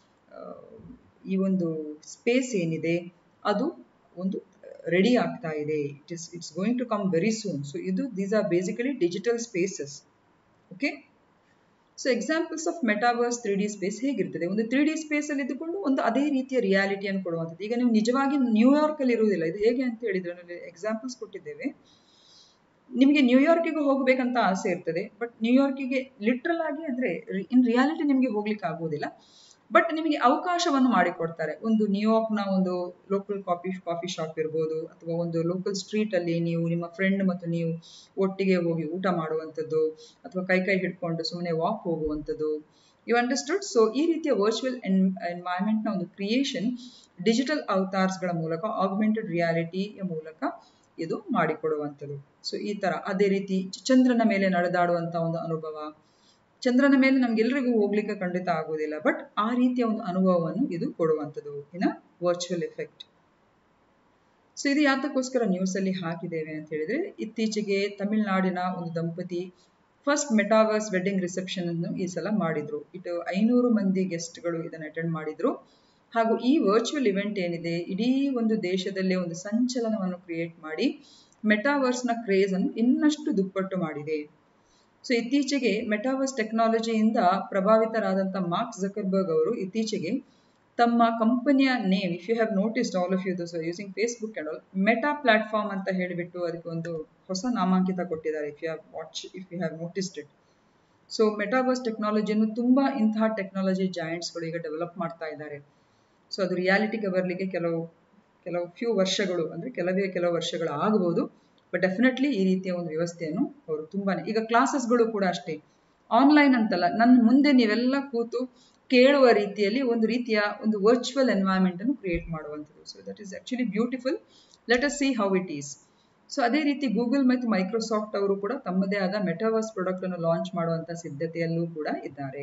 ಈ ಒಂದು ಸ್ಪೇಸ್ ಏನಿದೆ ಅದು ಒಂದು ರೆಡಿ ಆಗ್ತಾ ಇದೆ it is it's going to come very soon so ಇದು these are basically digital spaces okay so examples of metaverse three D space ಹೇಗಿರ್ತದೆ ಒಂದು ತ್ರೀ ಡಿ ಸ್ಪೇಸ್ ಅಲ್ಲಿ ಇದ್ದುಕೊಂಡು ಒಂದು ಅದೇ ರೀತಿಯ ರಿಯಾಲಿಟಿಯನ್ನು ಕೊಡುವಂಥದ್ದು ಈಗ ನೀವು ನಿಜವಾಗಿ ನ್ಯೂಯಾರ್ಕ್ ಅಲ್ಲಿ ಇರುವುದಿಲ್ಲ ಇದು ಹೇಗೆ ಅಂತ ಹೇಳಿದ್ರೆ ನಾನು ಎಕ್ಸಾಂಪಲ್ಸ್ ಕೊಟ್ಟಿದ್ದೇವೆ ನಿಮಗೆ ನ್ಯೂಯಾರ್ಕಿಗೆ ಹೋಗಬೇಕಂತ ಆಸೆ ಇರ್ತದೆ ಬಟ್ ನ್ಯೂಯಾರ್ಕಿಗೆ ಲಿಟ್ರಲ್ ಆಗಿ ಅಂದ್ರೆ ಇನ್ ರಿಯಾಲಿಟಿ ನಿಮಗೆ ಹೋಗ್ಲಿಕ್ಕೆ ಆಗುವುದಿಲ್ಲ ಬಟ್ ನಿಮಗೆ ಅವಕಾಶವನ್ನು ಮಾಡಿಕೊಡ್ತಾರೆ ಒಂದು ನ್ಯೂಯಾರ್ಕ್ನ ಒಂದು ಲೋಕಲ್ ಕಾಫಿ ಕಾಫಿ ಶಾಪ್ ಇರ್ಬೋದು ಅಥವಾ ಒಂದು ಲೋಕಲ್ ಸ್ಟ್ರೀಟ್ ಅಲ್ಲಿ ನೀವು ನಿಮ್ಮ ಫ್ರೆಂಡ್ ಮತ್ತು ನೀವು ಒಟ್ಟಿಗೆ ಹೋಗಿ ಊಟ ಮಾಡುವಂಥದ್ದು ಅಥವಾ ಕೈ ಕೈ ಹಿಡ್ಕೊಂಡು ಸುಮ್ಮನೆ ವಾಕ್ ಹೋಗುವಂಥದ್ದು ಯು ಅಂಡರ್ಸ್ಟುಡ್ ಸೊ ಈ ರೀತಿಯ ವರ್ಚುವಲ್ ಎನ್ವೈರ್ಮೆಂಟ್ನ ಒಂದು ಕ್ರಿಯೇಷನ್ ಡಿಜಿಟಲ್ ಅವತಾರ್ಸ್ಗಳ ಮೂಲಕ ಆಗ್ಮೆಂಟೆಡ್ ರಿಯಾಲಿಟಿಯ ಮೂಲಕ ಇದು ಮಾಡಿಕೊಡುವಂಥದ್ದು ಸೊ ಈ ತರ ಅದೇ ರೀತಿ ಚಂದ್ರನ ಮೇಲೆ ನಡೆದಾಡುವಂತ ಒಂದು ಅನುಭವ ಚಂದ್ರನ ಮೇಲೆ ನಮ್ಗೆಲ್ರಿಗೂ ಹೋಗ್ಲಿಕ್ಕೆ ಖಂಡಿತ ಆಗುವುದಿಲ್ಲ ಬಟ್ ಆ ರೀತಿಯ ಒಂದು ಅನುಭವವನ್ನು ಇದು ಕೊಡುವಂಥದ್ದು ಇನ್ ವರ್ಚುವಲ್ ಎಫೆಕ್ಟ್ ಸೊ ಇದು ಯಾತಕ್ಕೋಸ್ಕರ ನ್ಯೂಸ್ ಅಲ್ಲಿ ಹಾಕಿದ್ದೇವೆ ಅಂತ ಹೇಳಿದ್ರೆ ಇತ್ತೀಚೆಗೆ ತಮಿಳುನಾಡಿನ ಒಂದು ದಂಪತಿ ಫಸ್ಟ್ ಮೆಟಾವರ್ಸ್ ವೆಡ್ಡಿಂಗ್ ರಿಸೆಪ್ಷನ್ ಅನ್ನು ಈ ಸಲ ಮಾಡಿದ್ರು ಇಟ್ಟು ಐನೂರು ಮಂದಿ ಗೆಸ್ಟ್ಗಳು ಇದನ್ನು ಅಟೆಂಡ್ ಮಾಡಿದ್ರು ಹಾಗೂ ಈ ವರ್ಚುವಲ್ ಇವೆಂಟ್ ಏನಿದೆ ಇಡೀ ಒಂದು ದೇಶದಲ್ಲೇ ಒಂದು ಸಂಚಲನವನ್ನು ಕ್ರಿಯೇಟ್ ಮಾಡಿ ಮೆಟಾವರ್ಸ್ನ ಕ್ರೇಜ್ ಅನ್ನು ಇನ್ನಷ್ಟು ದುಪ್ಪಟ್ಟು ಮಾಡಿದೆ ಸೊ ಇತ್ತೀಚೆಗೆ ಮೆಟಾವರ್ಸ್ ಟೆಕ್ನಾಲಜಿಯಿಂದ ಪ್ರಭಾವಿತರಾದಂಥ ಮಾರ್ಕ್ ಜಕರ್ಬರ್ಗ್ ಅವರು ಇತ್ತೀಚೆಗೆ ತಮ್ಮ ಕಂಪನಿಯ name if you have noticed all of you those using Facebook and all Meta platform ಅಂತ ಹೇಳಿಬಿಟ್ಟು ಅದಕ್ಕೆ ಒಂದು ಹೊಸ ನಾಮಾಂಕಿತ ಕೊಟ್ಟಿದ್ದಾರೆ if you have watch if you have noticed it so metaverse ಟೆಕ್ನಾಲಜಿಯನ್ನು ತುಂಬಾ ಇಂತಹ ಟೆಕ್ನಾಲಜಿ ಜಾಯಿಂಟ್ಸ್ಗಳು ಈಗ ಡೆವಲಪ್ ಮಾಡ್ತಾ ಇದ್ದಾರೆ ಸೊ ಅದು ರಿಯಾಲಿಟಿಗೆ ಬರಲಿಕ್ಕೆ ಕೆಲವು ಕೆಲವು ಫ್ಯೂ ವರ್ಷಗಳು ಅಂದ್ರೆ ಕೆಲವೇ ಕೆಲವು ವರ್ಷಗಳು ಆಗಬಹುದು ಬಟ್ ಡೆಫಿನೆಟ್ಲಿ ಈ ರೀತಿಯ ಒಂದು ವ್ಯವಸ್ಥೆಯನ್ನು ಅವರು ತುಂಬಾನೇ ಈಗ ಕ್ಲಾಸಸ್ಗಳು ಕೂಡ ಅಷ್ಟೇ ಆನ್ಲೈನ್ ಅಂತಲ್ಲ ನನ್ನ ಮುಂದೆ ನೀವೆಲ್ಲ ಕೂತು ಕೇಳುವ ರೀತಿಯಲ್ಲಿ ಒಂದು ರೀತಿಯ ಒಂದು ವರ್ಚುವಲ್ ಎನ್ವೈರ್ಮೆಂಟ್ ಅನ್ನು ಕ್ರಿಯೇಟ್ ಮಾಡುವಂಥದ್ದು so that is actually beautiful let us see how it is so ಅದೇ ರೀತಿ ಗೂಗಲ್ ಮತ್ತು ಮೈಕ್ರೋಸಾಫ್ಟ್ ಅವರು ಕೂಡ ತಮ್ಮದೇ ಆದ ಮೆಟಾವರ್ಸ್ ಪ್ರಾಡಕ್ಟ್ ಅನ್ನು ಲಾಂಚ್ ಮಾಡುವಂತ ಸಿದ್ಧತೆಯಲ್ಲೂ ಕೂಡ ಇದ್ದಾರೆ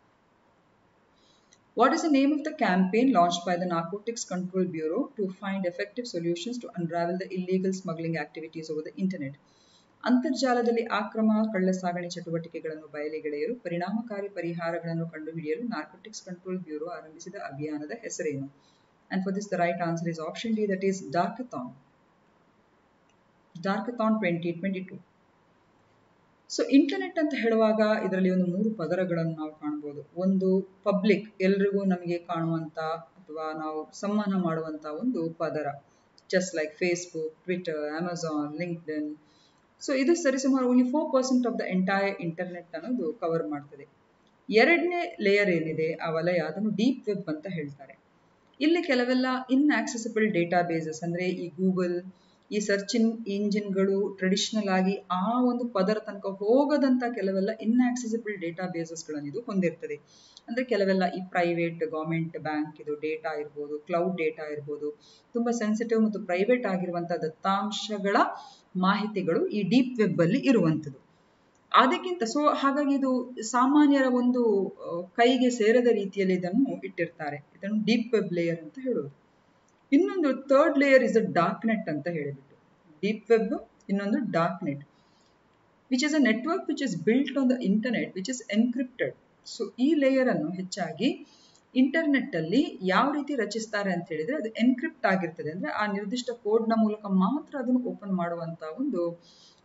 What is the name of the campaign launched by the Narcotics Control Bureau to find effective solutions to unravel the illegal smuggling activities over the internet? ಅಂತರ್ಜಾಲದಲ್ಲಿ ಆಕ್ರಮ ಕಳ್ಳಸಾಗಣೆ ಚಟುವಟಿಕೆಗಳನ್ನು ಬಯಲಿಗೆಳೆಯಲು ಪರಿಣಾಮಕಾರಿ ಪರಿಹಾರಗಳನ್ನು ಕಂಡುಹಿಡಿಯಲು ನಾರ್ಕೋಟಿಕ್ಸ್ ಕಂಟ್ರೋಲ್ ಬ್ಯೂರೋ ಆರಂಭಿಸಿದ ಅಭಿಯಾನದ ಹೆಸರೇನು and for this the right answer is option D that is darkathon darkathon twenty twenty two so internet ಅಂತ ಹೇಳುವಾಗ ಇದರಲ್ಲಿ ಒಂದು ಮೂರು ಪದರಗಳನ್ನು ನಾವು ಕಾಣಬಹುದು ಒಂದು ಪಬ್ಲಿಕ್ ಎಲ್ರಿಗೂ ನಮಗೆ ಕಾಣುವಂತ ಅಥವಾ ನಾವು ಸಂವಹನ ಮಾಡುವಂತ ಒಂದು ಪದರ just like Facebook Twitter Amazon LinkedIn so ಇದು ಸರಿಸುಮಾರು only four percent of the entire internet ಅನ್ನೋದು ಕವರ್ ಮಾಡ್ತದೆ ಎರಡನೇ ಲೇಯರ್ ಏನಿದೆ ಆ ವಲಯ ಅದನ್ನು ಡೀಪ್ ವೆಬ್ ಅಂತ ಹೇಳ್ತಾರೆ ಇಲ್ಲಿ ಕೆಲವೆಲ್ಲ ಇನ್ಆಕ್ಸೆಸಿಬಲ್ ಡೇಟಾ ಬೇಸಸ್ ಅಂದ್ರೆ ಈ ಗೂಗಲ್ ಈ ಸರ್ಚ್ ಇನ್ ಇಂಜಿನ್ಗಳು ಟ್ರೆಡಿಷನಲ್ ಆಗಿ ಆ ಒಂದು ಪದರ ತನಕ ಹೋಗದಂತ ಕೆಲವೆಲ್ಲ ಇನ್ಆಕ್ಸೆಸಿಬಲ್ ಡೇಟಾ ಬೇಸಸ್ಗಳನ್ನು ಇದು ಹೊಂದಿರ್ತದೆ ಅಂದ್ರೆ ಕೆಲವೆಲ್ಲ ಈ ಪ್ರೈವೇಟ್ ಗೌರ್ಮೆಂಟ್ ಬ್ಯಾಂಕ್ ಇದು ಡೇಟಾ ಇರ್ಬೋದು ಕ್ಲೌಡ್ ಡೇಟಾ ಇರ್ಬೋದು ತುಂಬಾ ಸೆನ್ಸಿಟಿವ್ ಮತ್ತು ಪ್ರೈವೇಟ್ ಆಗಿರುವಂತಹ ದತ್ತಾಂಶಗಳ ಮಾಹಿತಿಗಳು ಈ ಡೀಪ್ ವೆಬ್ ಅಲ್ಲಿ ಇರುವಂಥದ್ದು ಅದಕ್ಕಿಂತ ಸೊ ಹಾಗಾಗಿ ಇದು ಸಾಮಾನ್ಯರ ಒಂದು ಕೈಗೆ ಸೇರದ ರೀತಿಯಲ್ಲಿ ಇದನ್ನು ಇಟ್ಟಿರ್ತಾರೆ ಇದನ್ನು ಡೀಪ್ ವೆಬ್ ಲೇಯರ್ ಅಂತ ಹೇಳೋದು ಇನ್ನೊಂದು third layer is a dark net ಅಂತ ಹೇಳಿಬಿಟ್ಟು ಡೀಪ್ ವೆಬ್ ಇನ್ನೊಂದು dark net which is a network which is built on the internet which is encrypted so ಈ ಲೇಯರ್ ಅನ್ನು ಹೆಚ್ಚಾಗಿ ಇಂಟರ್ನೆಟ್ ಅಲ್ಲಿ ಯಾವ ರೀತಿ ರಚಿಸ್ತಾರೆ ಅಂತ ಹೇಳಿದ್ರೆ ಅದು ಎನ್ಕ್ರಿಪ್ಟ್ ಆಗಿರ್ತದೆ ಅಂದ್ರೆ ಆ ನಿರ್ದಿಷ್ಟ ಕೋಡ್ ನ ಮೂಲಕ ಮಾತ್ರ ಅದನ್ನು ಓಪನ್ ಮಾಡುವಂತ ಒಂದು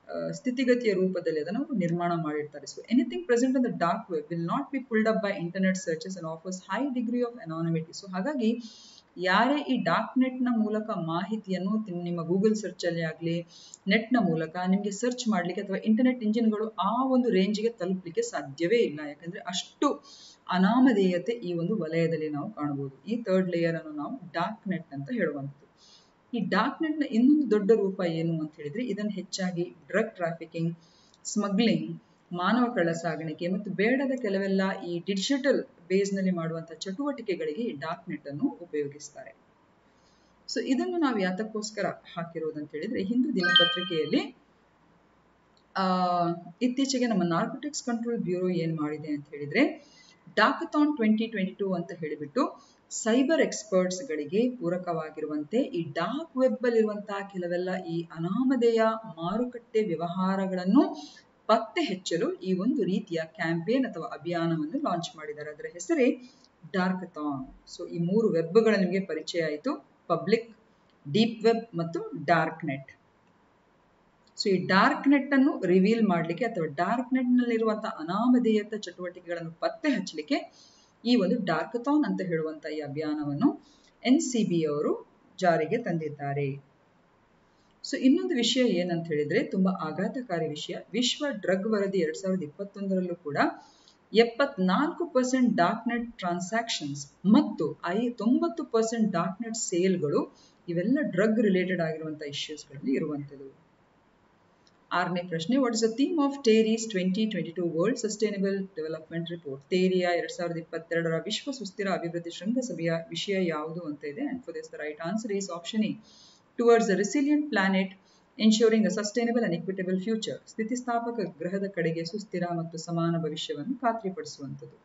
ಸ್ಥಿತಿಗತಿಯ ರೂಪದಲ್ಲಿ ಅದನ್ನು ಅವರು ನಿರ್ಮಾಣ ಮಾಡಿರ್ತಾರೆ so anything present on the dark web will not be pulled up by internet searches and offers high degree of anonymity so ಹಾಗಾಗಿ ಯಾರೇ ಈ ಡಾರ್ಕ್ ನೆಟ್ನ ಮೂಲಕ ಮಾಹಿತಿಯನ್ನು ನಿಮ್ಮ ಗೂಗಲ್ ಸರ್ಚಲ್ಲಿ ಆಗಲಿ ನೆಟ್ನ ಮೂಲಕ ನಿಮಗೆ ಸರ್ಚ್ ಮಾಡಲಿಕ್ಕೆ ಅಥವಾ ಇಂಟರ್ನೆಟ್ ಇಂಜಿನ್ಗಳು ಆ ಒಂದು ರೇಂಜ್ಗೆ ತಲುಪಲಿಕ್ಕೆ ಸಾಧ್ಯವೇ ಇಲ್ಲ ಯಾಕಂದರೆ ಅಷ್ಟು ಅನಾಮಧೇಯತೆ ಈ ಒಂದು ವಲಯದಲ್ಲಿ ನಾವು ಕಾಣಬಹುದು ಈ ಥರ್ಡ್ ಲೇಯರ್ ಅನ್ನು ನಾವು ಡಾರ್ಕ್ ನೆಟ್ ಅಂತ ಹೇಳುವಂಥದ್ದು ಈ ಡಾರ್ಕ್ ನೆಟ್ನ ಇನ್ನೊಂದು ದೊಡ್ಡ ರೂಪ ಏನು ಅಂತ ಹೇಳಿದ್ರೆ ಇದನ್ನು ಹೆಚ್ಚಾಗಿ ಡ್ರಗ್ ಟ್ರಾಫಿಕಿಂಗ್ ಸ್ಮಗ್ಲಿಂಗ್ ಮಾನವ ಕಳ್ಳ ಸಾಗಾಣಿಕೆ ಮತ್ತು ಬೇಡದ ಕೆಲವೆಲ್ಲ ಈ ಡಿಜಿಟಲ್ ಬೇಸ್ನಲ್ಲಿ ಮಾಡುವಂಥ ಚಟುವಟಿಕೆಗಳಿಗೆ ಈ ಡಾರ್ಕ್ ನೆಟ್ ಅನ್ನು ಉಪಯೋಗಿಸ್ತಾರೆ ಸೊ ಇದನ್ನು ನಾವು ಯಾತಕ್ಕೋಸ್ಕರ ಹಾಕಿರೋದು ಅಂತ ಹೇಳಿದ್ರೆ ಹಿಂದೂ ದಿನಪತ್ರಿಕೆಯಲ್ಲಿ ಆ ಇತ್ತೀಚೆಗೆ ನಮ್ಮ ನಾರ್ಕೋಟಿಕ್ಸ್ ಕಂಟ್ರೋಲ್ ಬ್ಯೂರೋ ಏನ್ ಮಾಡಿದೆ ಅಂತ ಹೇಳಿದ್ರೆ ಡಾಕಥಾನ್ ಟ್ವೆಂಟಿ ಟ್ವೆಂಟಿ ಟೂ ಅಂತ ಹೇಳಿಬಿಟ್ಟು ಸೈಬರ್ ಎಕ್ಸ್ಪರ್ಟ್ಸ್ಗಳಿಗೆ ಪೂರಕವಾಗಿರುವಂತೆ ಈ ಡಾರ್ಕ್ ವೆಬ್ ಅಲ್ಲಿರುವಂತಹ ಕೆಲವೆಲ್ಲ ಈ ಅನಾಮಧೇಯ ಮಾರುಕಟ್ಟೆ ವ್ಯವಹಾರಗಳನ್ನು ಪತ್ತೆ ಹಚ್ಚಲು ಈ ಒಂದು ರೀತಿಯ ಕ್ಯಾಂಪೇನ್ ಅಥವಾ ಅಭಿಯಾನವನ್ನು ಲಾಂಚ್ ಮಾಡಿದ್ದಾರೆ ಅದರ ಹೆಸರೇ ಡಾರ್ಕಥಾನ್ ಸೊ ಈ ಮೂರು ವೆಬ್ಗಳ ನಿಮಗೆ ಪರಿಚಯ ಆಯಿತು ಪಬ್ಲಿಕ್ ಡೀಪ್ ವೆಬ್ ಮತ್ತು ಡಾರ್ಕ್ ನೆಟ್ ಸೊ ಈ ಡಾರ್ಕ್ ನೆಟ್ ಅನ್ನು ರಿವೀಲ್ ಮಾಡಲಿಕ್ಕೆ ಅಥವಾ ಡಾರ್ಕ್ ನೆಟ್ ನಲ್ಲಿರುವಂತಹ ಅನಾಮಧೇಯತ ಚಟುವಟಿಕೆಗಳನ್ನು ಪತ್ತೆ ಹಚ್ಚಲಿಕ್ಕೆ ಈ ಒಂದು ಡಾರ್ಕಥಾನ್ ಅಂತ ಹೇಳುವಂತ ಈ ಅಭಿಯಾನವನ್ನು ಎನ್ ಸಿ ಬಿ ಅವರು ಜಾರಿಗೆ ತಂದಿದ್ದಾರೆ ಸೊ ಇನ್ನೊಂದು ವಿಷಯ ಏನಂತ ಹೇಳಿದ್ರೆ ತುಂಬಾ ಆಘಾತಕಾರಿ ವಿಷಯ ವಿಶ್ವ ಡ್ರಗ್ ವರದಿ ಎರಡ್ ಸಾವಿರದ ಇಪ್ಪತ್ತೊಂದರಲ್ಲೂ ಕೂಡ ಎಪ್ಪತ್ನಾಲ್ಕು ಪರ್ಸೆಂಟ್ ಡಾರ್ಕ್ ನೆಟ್ ಟ್ರಾನ್ಸಾಕ್ಷನ್ಸ್ ಮತ್ತು ಐ ತೊಂಬತ್ತು ಪರ್ಸೆಂಟ್ ಡಾರ್ಕ್ ನೆಟ್ ಸೇಲ್ಗಳು ಇವೆಲ್ಲ ಡ್ರಗ್ ರಿಲೇಟೆಡ್ ಆಗಿರುವಂತಹ ಇಶ್ಯೂಸ್ಗಳಲ್ಲಿ ಇರುವಂಥದ್ದು ಆರನೇ ಪ್ರಶ್ನೆ what is the theme of TERI's twenty twenty two world sustainable development report ಟೇರಿಯಾ ಎರಡ್ ಸಾವಿರದ ಇಪ್ಪತ್ತೆರಡರ ವಿಶ್ವ ಸುಸ್ಥಿರ ಅಭಿವೃದ್ಧಿ ಶೃಂಗಸಭೆಯ ವಿಷಯ ಯಾವುದು ಅಂತ ಇದೆ and for this the right answer is option A towards the resilient planet ensuring a sustainable and equitable future ಸ್ಥಿತಿಸ್ಥಾಪಕ ಗ್ರಹದ ಕಡೆಗೆ ಸುಸ್ಥಿರ ಮತ್ತು ಸಮಾನ ಭವಿಷ್ಯವನ್ನು ಖಾತ್ರಿಪಡಿಸುವಂಥದ್ದು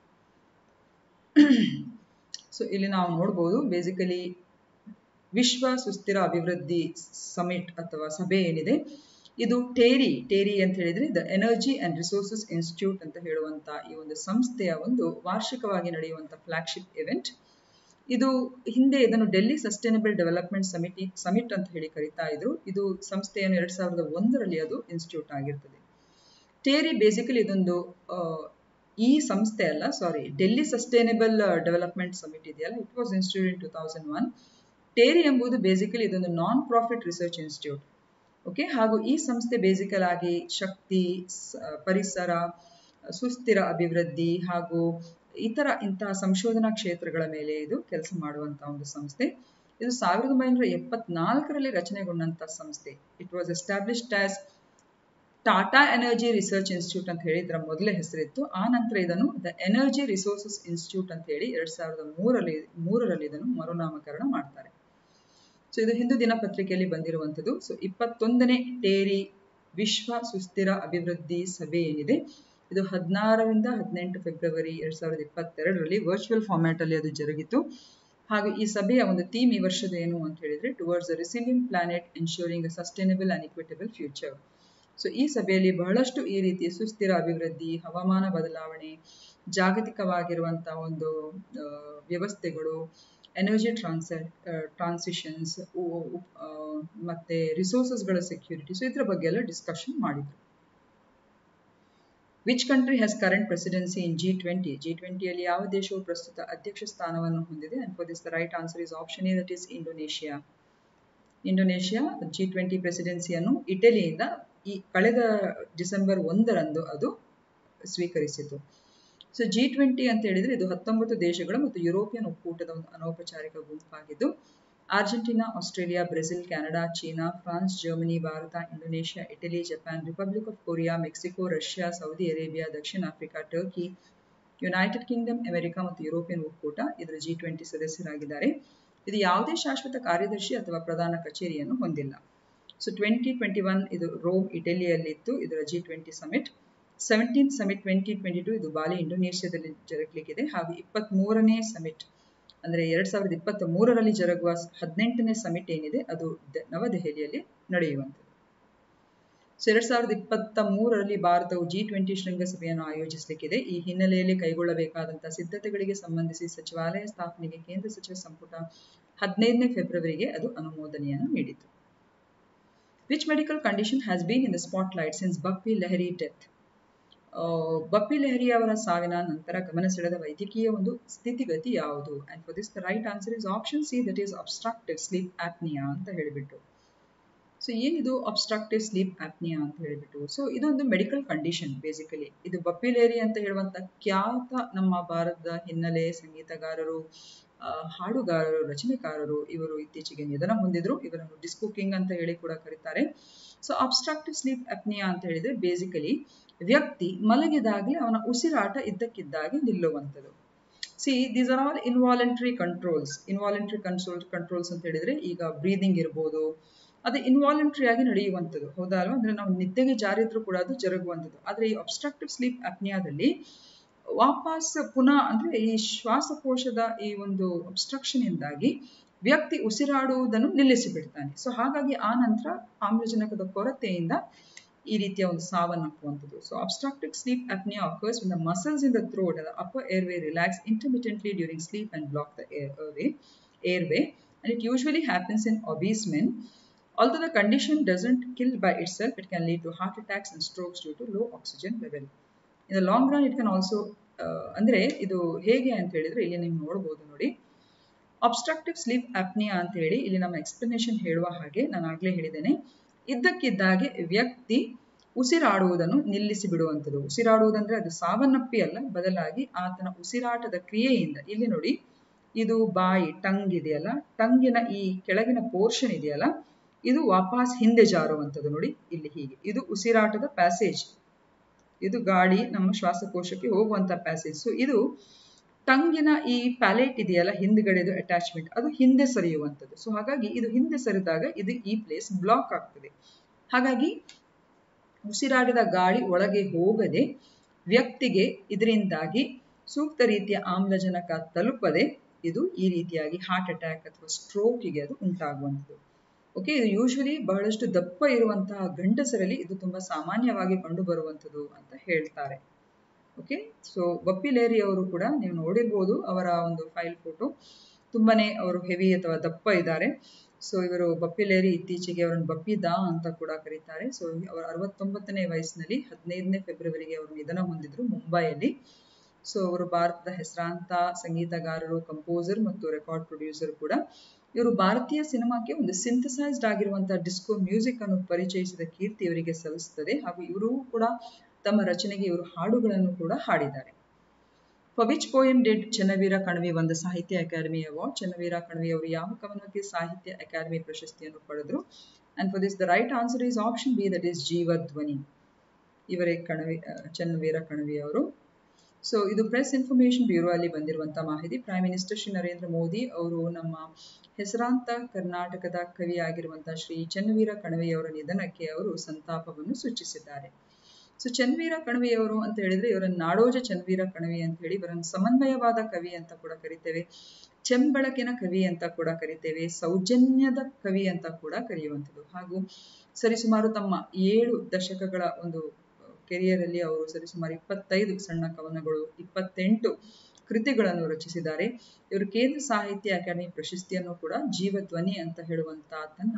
ಸೊ ಇಲ್ಲಿ ನಾವು ನೋಡ್ಬೋದು ಬೇಸಿಕಲಿ ವಿಶ್ವ ಸುಸ್ಥಿರ ಅಭಿವೃದ್ಧಿ ಸಮಿಟ್ ಅಥವಾ ಸಭೆ ಏನಿದೆ ಇದು ಟೇರಿ ಟೇರಿ ಅಂತ ಹೇಳಿದ್ರೆ the energy and resources institute ಅಂತ ಹೇಳುವಂತ ಈ ಒಂದು ಸಂಸ್ಥೆಯ ಒಂದು ವಾರ್ಷಿಕವಾಗಿ ನಡೆಯುವಂತ ಫ್ಲಾಗ್ಶಿಪ್ ಇವೆಂಟ್ ಇದು ಹಿಂದೆ ಇದನ್ನು ಡೆಲ್ಲಿ ಸಸ್ಟೈನಬಲ್ ಡೆವಲಪ್ಮೆಂಟ್ ಸಮಿತಿ ಸಮಿಟ್ ಅಂತ ಹೇಳಿ ಕರಿತಾ ಇದ್ರು ಇದು ಸಂಸ್ಥೆಯನ್ನು ಎರಡ್ ಸಾವಿರದ ಒಂದರಲ್ಲಿ ಅದು ಇನ್ಸ್ಟಿಟ್ಯೂಟ್ ಆಗಿರ್ತದೆ ಟೇರಿ ಬೇಸಿಕಲಿ ಇದೊಂದು ಈ ಸಂಸ್ಥೆ ಅಲ್ಲ sorry Delhi sustainable development summit ಇದೆಯಲ್ಲ it was institute in two thousand one TERI ಎಂಬುದು ಬೇಸಿಕಲಿ ಇದೊಂದು non profit research institute okay ಹಾಗೂ ಈ ಸಂಸ್ಥೆ ಬೇಸಿಕಲ್ ಆಗಿ ಶಕ್ತಿ ಪರಿಸರ ಸುಸ್ಥಿರ ಅಭಿವೃದ್ಧಿ ಹಾಗೂ ಇತರ ಇಂತಹ ಸಂಶೋಧನಾ ಕ್ಷೇತ್ರಗಳ ಮೇಲೆ ಇದು ಕೆಲಸ ಮಾಡುವಂತಹ ಒಂದು ಸಂಸ್ಥೆ ಇದು ಸಾವಿರದ ಒಂಬೈನೂರ ಎಪ್ಪತ್ನಾಲ್ಕರಲ್ಲಿ ರಚನೆಗೊಂಡಂತಹ ಸಂಸ್ಥೆ it was established as Tata energy research institute ಅಂತ ಹೇಳಿ ಇದರ ಮೊದಲೇ ಹೆಸರಿತ್ತು ಆ ನಂತರ ಇದನ್ನು ದ ಎನರ್ಜಿ ರಿಸೋರ್ಸಸ್ ಇನ್ಸ್ಟಿಟ್ಯೂಟ್ ಅಂತ ಹೇಳಿ ಎರಡ್ ಸಾವಿರದ ಮೂರರಲ್ಲಿ ಮೂರರಲ್ಲಿ ಇದನ್ನು ಮರುನಾಮಕರಣ ಮಾಡ್ತಾರೆ ಸೊ ಇದು ಹಿಂದೂ ದಿನಪತ್ರಿಕೆಯಲ್ಲಿ ಬಂದಿರುವಂಥದ್ದು ಸೊ ಇಪ್ಪತ್ತೊಂದನೇ ಟೇರಿ ವಿಶ್ವ ಸುಸ್ಥಿರ ಅಭಿವೃದ್ಧಿ ಸಭೆ ಏನಿದೆ ಇದು ಹದಿನಾರರಿಂದ ಹದಿನೆಂಟು ಫೆಬ್ರವರಿ ಎರಡ್ ಸಾವಿರದ ಇಪ್ಪತ್ತೆರಡರಲ್ಲಿ ವರ್ಚುವಲ್ ಫಾರ್ಮ್ಯಾಟ್ ಅಲ್ಲಿ ಅದು ಜರುಗಿತು ಹಾಗೂ ಈ ಸಭೆಯ ಒಂದು ಥೀಮ್ ಈ ವರ್ಷದ ಏನು ಅಂತ ಹೇಳಿದ್ರೆ towards the resilient planet ensuring a sustainable and equitable future so ಈ ಸಭೆಯಲ್ಲಿ ಬಹಳಷ್ಟು ಈ ರೀತಿ ಸುಸ್ಥಿರ ಅಭಿವೃದ್ಧಿ ಹವಾಮಾನ ಬದಲಾವಣೆ ಜಾಗತಿಕವಾಗಿರುವಂತಹ ಒಂದು ವ್ಯವಸ್ಥೆಗಳು ಎನರ್ಜಿ ಟ್ರಾನ್ಸ ಟ್ರಾನ್ಸಿಷನ್ಸ್ ಮತ್ತೆ ರಿಸೋರ್ಸಸ್ಗಳ ಸೆಕ್ಯೂರಿಟಿ ಸೊ ಇದರ ಬಗ್ಗೆ ಎಲ್ಲ ಡಿಸ್ಕಷನ್ ಮಾಡಿದ್ರು which country has current presidency in G twenty G ಟ್ವೆಂಟಿಯಲ್ಲಿ ಯಾವ ದೇಶವು ಪ್ರಸ್ತುತ ಅಧ್ಯಕ್ಷ ಸ್ಥಾನವನ್ನು ಹೊಂದಿದೆ and for this the right answer is option A that is Indonesia Indonesia G twenty ಪ್ರೆಸಿಡೆನ್ಸಿಯನ್ನು ಇಟಲಿಯಿಂದ ಈ ಕಳೆದ ಡಿಸೆಂಬರ್ ಒಂದರಂದು ಅದು ಸ್ವೀಕರಿಸಿತು ಸೊ ಜಿ ಟ್ವೆಂಟಿ ಅಂತ ಹೇಳಿದ್ರೆ ಇದು ಹತ್ತೊಂಬತ್ತು ದೇಶಗಳು ಮತ್ತು ಯುರೋಪಿಯನ್ ಒಕ್ಕೂಟದ ಒಂದು ಅನೌಪಚಾರಿಕ ಗುಂಪಾಗಿದ್ದು Argentina Australia Brazil Canada China France Germany Bharat Indonesia Italy Japan Republic of Korea Mexico Russia Saudi Arabia ದಕ್ಷಿಣ Africa Turkey United Kingdom America ಮತ್ತು ಯುರೋಪಿಯನ್ ಒಕ್ಕೂಟ ಇದರ ಜಿ ಟ್ವೆಂಟಿ ಸದಸ್ಯರಾಗಿದ್ದಾರೆ ಇದು ಯಾವುದೇ ಶಾಶ್ವತ ಕಾರ್ಯದರ್ಶಿ ಅಥವಾ ಪ್ರಧಾನ ಕಚೇರಿಯನ್ನು ಹೊಂದಿಲ್ಲ ಸೊ ಟ್ವೆಂಟಿ ಟ್ವೆಂಟಿ ಒನ್ ಇದು ರೋಮ್ ಇಟಲಿಯಲ್ಲಿತ್ತು ಇದರ G twenty summit seventeen summit twenty twenty two ಇದು ಬಾಲಿ ಇಂಡೋನೇಷ್ಯಾದಲ್ಲಿ ಜರುಗಲಿಕ್ಕಿದೆ ಹಾಗೂ ಇಪ್ಪತ್ತ್ ಮೂರನೇ ಸಮಿಟ್ ಅಂದರೆ ಎರಡ್ ಸಾವಿರದ ಇಪ್ಪತ್ತ ಮೂರರಲ್ಲಿ ಜರುಗುವ ಹದಿನೆಂಟನೇ ಸಮಿಟ್ ಏನಿದೆ ಅದು ನವದೆಹಲಿಯಲ್ಲಿ ನಡೆಯುವಂಥದ್ದು ಸೊ ಎರಡ್ ಸಾವಿರದ ಇಪ್ಪತ್ತ ಮೂರರಲ್ಲಿ ಭಾರತವು ಜಿ ಟ್ವೆಂಟಿ ಶೃಂಗಸಭೆಯನ್ನು ಆಯೋಜಿಸಲಿಕ್ಕಿದೆ ಈ ಹಿನ್ನೆಲೆಯಲ್ಲಿ ಕೈಗೊಳ್ಳಬೇಕಾದಂತಹ ಸಿದ್ಧತೆಗಳಿಗೆ ಸಂಬಂಧಿಸಿ ಸಚಿವಾಲಯ ಸ್ಥಾಪನೆಗೆ ಕೇಂದ್ರ ಸಚಿವ ಸಂಪುಟ ಹದಿನೈದನೇ ಫೆಬ್ರವರಿಗೆ ಅದು ಅನುಮೋದನೆಯನ್ನು ನೀಡಿತು which medical condition has been in the spotlight since Bappi Lahiri death Bappi Lahiri ಅವರ ಸಾವಿನ ನಂತರ ಗಮನ ಸೆಳೆದ ವೈದ್ಯಕೀಯ ಒಂದು ಸ್ಥಿತಿಗತಿ ಯಾವುದು and for this the right answer is option C that is obstructive sleep apnoea ಅಂತ ಹೇಳಿಬಿಟ್ಟು ಸೊ ಏನಿದು ಅಬ್ಸ್ಟ್ರಾಕ್ಟಿವ್ ಸ್ಲೀಪ್ ಆಪ್ನಿಯಾ ಅಂತ ಹೇಳಿಬಿಟ್ಟು ಸೊ ಇದೊಂದು ಮೆಡಿಕಲ್ ಕಂಡೀಷನ್ ಬೇಸಿಕಲಿ ಇದು ಬಪ್ಪಿಲೇರಿ ಅಂತ ಹೇಳುವಂತ ಖ್ಯಾತ ನಮ್ಮ ಭಾರತದ ಹಿನ್ನೆಲೆ ಸಂಗೀತಗಾರರು ಹಾಡುಗಾರರು ರಚನೆಕಾರರು ಇವರು ಇತ್ತೀಚೆಗೆ ನಿಧನ ಹೊಂದಿದ್ರು ಇವರನ್ನು ಡಿಸ್ಕುಕಿಂಗ್ ಅಂತ ಹೇಳಿ ಕೂಡ ಕರೀತಾರೆ ಸೊ ಅಬ್ಸ್ಟ್ರಾಕ್ಟಿವ್ ಸ್ಲೀಪ್ ಅಪ್ನಿಯಾ ಅಂತ ಹೇಳಿದ್ರೆ ಬೇಸಿಕಲಿ ವ್ಯಕ್ತಿ ಮಲಗಿದಾಗಲೇ ಅವನ ಉಸಿರಾಟ ಇದ್ದಕ್ಕಿದ್ದಾಗೆ ನಿಲ್ಲುವಂಥದ್ದು see these are all involuntary controls involuntary console controls ಅಂತ ಹೇಳಿದ್ರೆ ಈಗ ಬ್ರೀದಿಂಗ್ ಇರ್ಬೋದು ಅದು ಇನ್ವಾಲಂಟ್ರಿ ಆಗಿ ನಡೆಯುವಂಥದ್ದು ಹೌದಾ ಅಲ್ವಾ ಅಂದ್ರೆ ನಾವು ನಿದ್ದೆಗೆ ಜಾರಿದ್ರು ಕೂಡ ಅದು ಜರುಗುವಂಥದ್ದು ಆದ್ರೆ ಈ ಅಬ್ಸ್ಟ್ರಾಕ್ಟಿವ್ ಸ್ಲೀಪ್ ಅಪ್ನಿಯಾದಲ್ಲಿ ವಾಪಸ್ ಪುನಃ ಅಂದ್ರೆ ಈ ಶ್ವಾಸಕೋಶದ ಈ ಒಂದು ಅಬ್ಸ್ಟ್ರಕ್ಷನ್ ಇಂದಾಗಿ ವ್ಯಕ್ತಿ ಉಸಿರಾಡುವುದನ್ನು ನಿಲ್ಲಿಸಿ ಬಿಡ್ತಾನೆ ಸೊ ಹಾಗಾಗಿ ಆ ನಂತರ ಆಮ್ಲಜನಕದ ಕೊರತೆಯಿಂದ ಈ ರೀತಿಯ ಒಂದು ಸಾವನ್ನಪ್ಪುವಂಥದ್ದು so obstructive sleep apnoea occurs when the muscles in the throat and the upper airway relax intermittently during sleep and block the airway airway and it usually happens in obese men although the condition doesn't kill by itself it can lead to heart attacks and strokes due to low oxygen level in the long run it can also ಅಂದ್ರೆ ಇದು ಹೇಗೆ ಅಂತ ಹೇಳಿದ್ರೆ ಇಲ್ಲಿ ನೀವು ನೋಡ್ಬೋದು ನೋಡಿ obstructive sleep apnoea ಅಂತ ಹೇಳಿ ಇಲ್ಲಿ ನಮ್ಮ ಎಕ್ಸ್ಪ್ಲನೇಷನ್ ಹೇಳುವ ಹಾಗೆ ನಾನು ಆಗ್ಲೇ ಹೇಳಿದ್ದೇನೆ ಇದ್ದಕ್ಕಿದ್ದಾಗೆ ವ್ಯಕ್ತಿ ಉಸಿರಾಡುವುದನ್ನು ನಿಲ್ಲಿಸಿ ಬಿಡುವಂಥದ್ದು ಉಸಿರಾಡುವುದಂದ್ರೆ ಅದು ಸಾವನ್ನಪ್ಪಿ ಅಲ್ಲ ಬದಲಾಗಿ ಆತನ ಉಸಿರಾಟದ ಕ್ರಿಯೆಯಿಂದ ಇಲ್ಲಿ ನೋಡಿ ಇದು ಬಾಯಿ ಟಂಗ್ ಇದೆಯಲ್ಲ ಟಂಗಿನ ಈ ಕೆಳಗಿನ ಪೋರ್ಷನ್ ಇದೆಯಲ್ಲ ಇದು ವಾಪಸ್ ಹಿಂದೆ ಜಾರುವಂಥದ್ದು ನೋಡಿ ಇಲ್ಲಿ ಹೀಗೆ ಇದು ಉಸಿರಾಟದ ಪ್ಯಾಸೇಜ್ ಇದು ಗಾಳಿ ನಮ್ಮ ಶ್ವಾಸಕೋಶಕ್ಕೆ ಹೋಗುವಂತ ಪ್ಯಾಸೇಜ್ ಸೊ ಇದು ಟಂಗಿನ ಈ ಪ್ಯಾಲೆಟ್ ಇದೆಯಲ್ಲ ಹಿಂದ್ಗಡೆದು ಅಟ್ಯಾಚ್ಮೆಂಟ್ ಅದು ಹಿಂದೆ ಸರಿಯುವಂಥದ್ದು ಸೊ ಹಾಗಾಗಿ ಇದು ಹಿಂದೆ ಸರಿದಾಗ ಇದು ಈ ಪ್ಲೇಸ್ ಬ್ಲಾಕ್ ಆಗ್ತದೆ ಹಾಗಾಗಿ ಉಸಿರಾಡಿದ ಗಾಳಿ ಒಳಗೆ ಹೋಗದೆ ವ್ಯಕ್ತಿಗೆ ಇದರಿಂದಾಗಿ ಸೂಕ್ತ ರೀತಿಯ ಆಮ್ಲಜನಕ ತಲುಪದೆ ಇದು ಈ ರೀತಿಯಾಗಿ ಹಾರ್ಟ್ ಅಟ್ಯಾಕ್ ಅಥವಾ ಸ್ಟ್ರೋಕಿಗೆ ಅದು ಉಂಟಾಗುವಂಥದ್ದು ಓಕೆ ಇದು ಯೂಶ್ವಲಿ ಬಹಳಷ್ಟು ದಪ್ಪ ಇರುವಂತಹ ಗಂಡಸರಲ್ಲಿ ಇದು ತುಂಬಾ ಸಾಮಾನ್ಯವಾಗಿ ಕಂಡು ಬರುವಂಥದ್ದು ಅಂತ ಹೇಳ್ತಾರೆ ಓಕೆ ಸೊ ಬಪ್ಪಿಲೇರಿ ಅವರು ಕೂಡ ನೀವು ನೋಡಿರ್ಬೋದು ಅವರ ಒಂದು ಫೈಲ್ ಫೋಟೋ ತುಂಬಾನೇ ಅವರು ಹೆವಿ ಅಥವಾ ದಪ್ಪ ಇದ್ದಾರೆ ಸೊ ಇವರು ಬಪ್ಪಿಲೇರಿ ಇತ್ತೀಚೆಗೆ ಅವರನ್ನು ಬಪ್ಪಿದಾ ಅಂತ ಕೂಡ ಕರೀತಾರೆ ಸೊ ಅವರ ಅರವತ್ತೊಂಬತ್ತನೇ ವಯಸ್ಸಿನಲ್ಲಿ ಹದಿನೈದನೇ ಫೆಬ್ರವರಿಗೆ ಅವರು ನಿಧನ ಹೊಂದಿದ್ರು ಮುಂಬೈಯಲ್ಲಿ ಸೊ ಅವರು ಭಾರತದ ಹೆಸರಾಂತ ಸಂಗೀತಗಾರರು ಕಂಪೋಸರ್ ಮತ್ತು ರೆಕಾರ್ಡ್ ಪ್ರೊಡ್ಯೂಸರ್ ಕೂಡ ಇವರು ಭಾರತೀಯ ಸಿನಿಮಾಕ್ಕೆ ಒಂದು ಸಿಂಥಸೈಸ್ಡ್ ಆಗಿರುವಂತಹ ಡಿಸ್ಕೋ ಮ್ಯೂಸಿಕ್ ಅನ್ನು ಪರಿಚಯಿಸಿದ ಕೀರ್ತಿ ಇವರಿಗೆ ಸಲ್ಲಿಸುತ್ತದೆ ಹಾಗೂ ಇವರು ಕೂಡ ತಮ್ಮ ರಚನೆಗೆ ಇವರು ಹಾಡುಗಳನ್ನು ಕೂಡ ಹಾಡಿದ್ದಾರೆ for which poem did Channaveera Kanavi ಒಂದು ಸಾಹಿತ್ಯ ಅಕಾಡೆಮಿ ಅವಾರ್ಡ್ ಚನ್ನವೀರ ಕಣವಿ ಅವರು ಯಾವ ಕವನಕ್ಕೆ ಸಾಹಿತ್ಯ ಅಕಾಡೆಮಿ ಪ್ರಶಸ್ತಿಯನ್ನು ಪಡೆದ್ರು and for this the right answer is option B that is Jeevadhwani ಇವರೇ ಕಣವಿ ಚನ್ನವೀರ ಕಣವಿ ಅವರು ಸೊ ಇದು ಪ್ರೆಸ್ ಇನ್ಫಾರ್ಮೇಶನ್ ಬ್ಯೂರೋ ಅಲ್ಲಿ ಬಂದಿರುವಂತಹ ಮಾಹಿತಿ ಪ್ರೈಮ್ ಮಿನಿಸ್ಟರ್ ಶ್ರೀ ನರೇಂದ್ರ ಮೋದಿ ಅವರು ನಮ್ಮ ಹೆಸರಾಂತ ಕರ್ನಾಟಕದ ಕವಿಯಾಗಿರುವಂತಹ ಶ್ರೀ ಚನ್ನವೀರ ಕಣವೆಯವರ ನಿಧನಕ್ಕೆ ಅವರು ಸಂತಾಪವನ್ನು ಸೂಚಿಸಿದ್ದಾರೆ ಸೊ ಚನ್ವೀರ ಕಣವಿಯವರು ಅಂತ ಹೇಳಿದ್ರೆ ಇವರನ್ನು ನಾಡೋಜ ಚನ್ವೀರ ಕಣವಿ ಅಂತ ಹೇಳಿ ಇವರನ್ನು ಸಮನ್ವಯವಾದ ಕವಿ ಅಂತ ಕೂಡ ಕರಿತೇವೆ ಚೆಂಬಳಕಿನ ಕವಿ ಅಂತ ಕೂಡ ಕರಿತೇವೆ ಸೌಜನ್ಯದ ಕವಿ ಅಂತ ಕೂಡ ಕರೆಯುವಂಥದ್ದು ಹಾಗೂ ಸರಿಸುಮಾರು ತಮ್ಮ ಏಳು ದಶಕಗಳ ಒಂದು ಕೆರಿಯರ್ ಅಲ್ಲಿ ಅವರು ಸರಿಸುಮಾರು ಇಪ್ಪತ್ತೈದು ಸಣ್ಣ ಕವನಗಳು ಇಪ್ಪತ್ತೆಂಟು ಕೃತಿಗಳನ್ನು ರಚಿಸಿದ್ದಾರೆ ಇವರು ಕೇಂದ್ರ ಸಾಹಿತ್ಯ ಅಕಾಡೆಮಿ ಪ್ರಶಸ್ತಿಯನ್ನು ಕೂಡ ಜೀವಧ್ವನಿ ಅಂತ ಹೇಳುವಂತ ತನ್ನ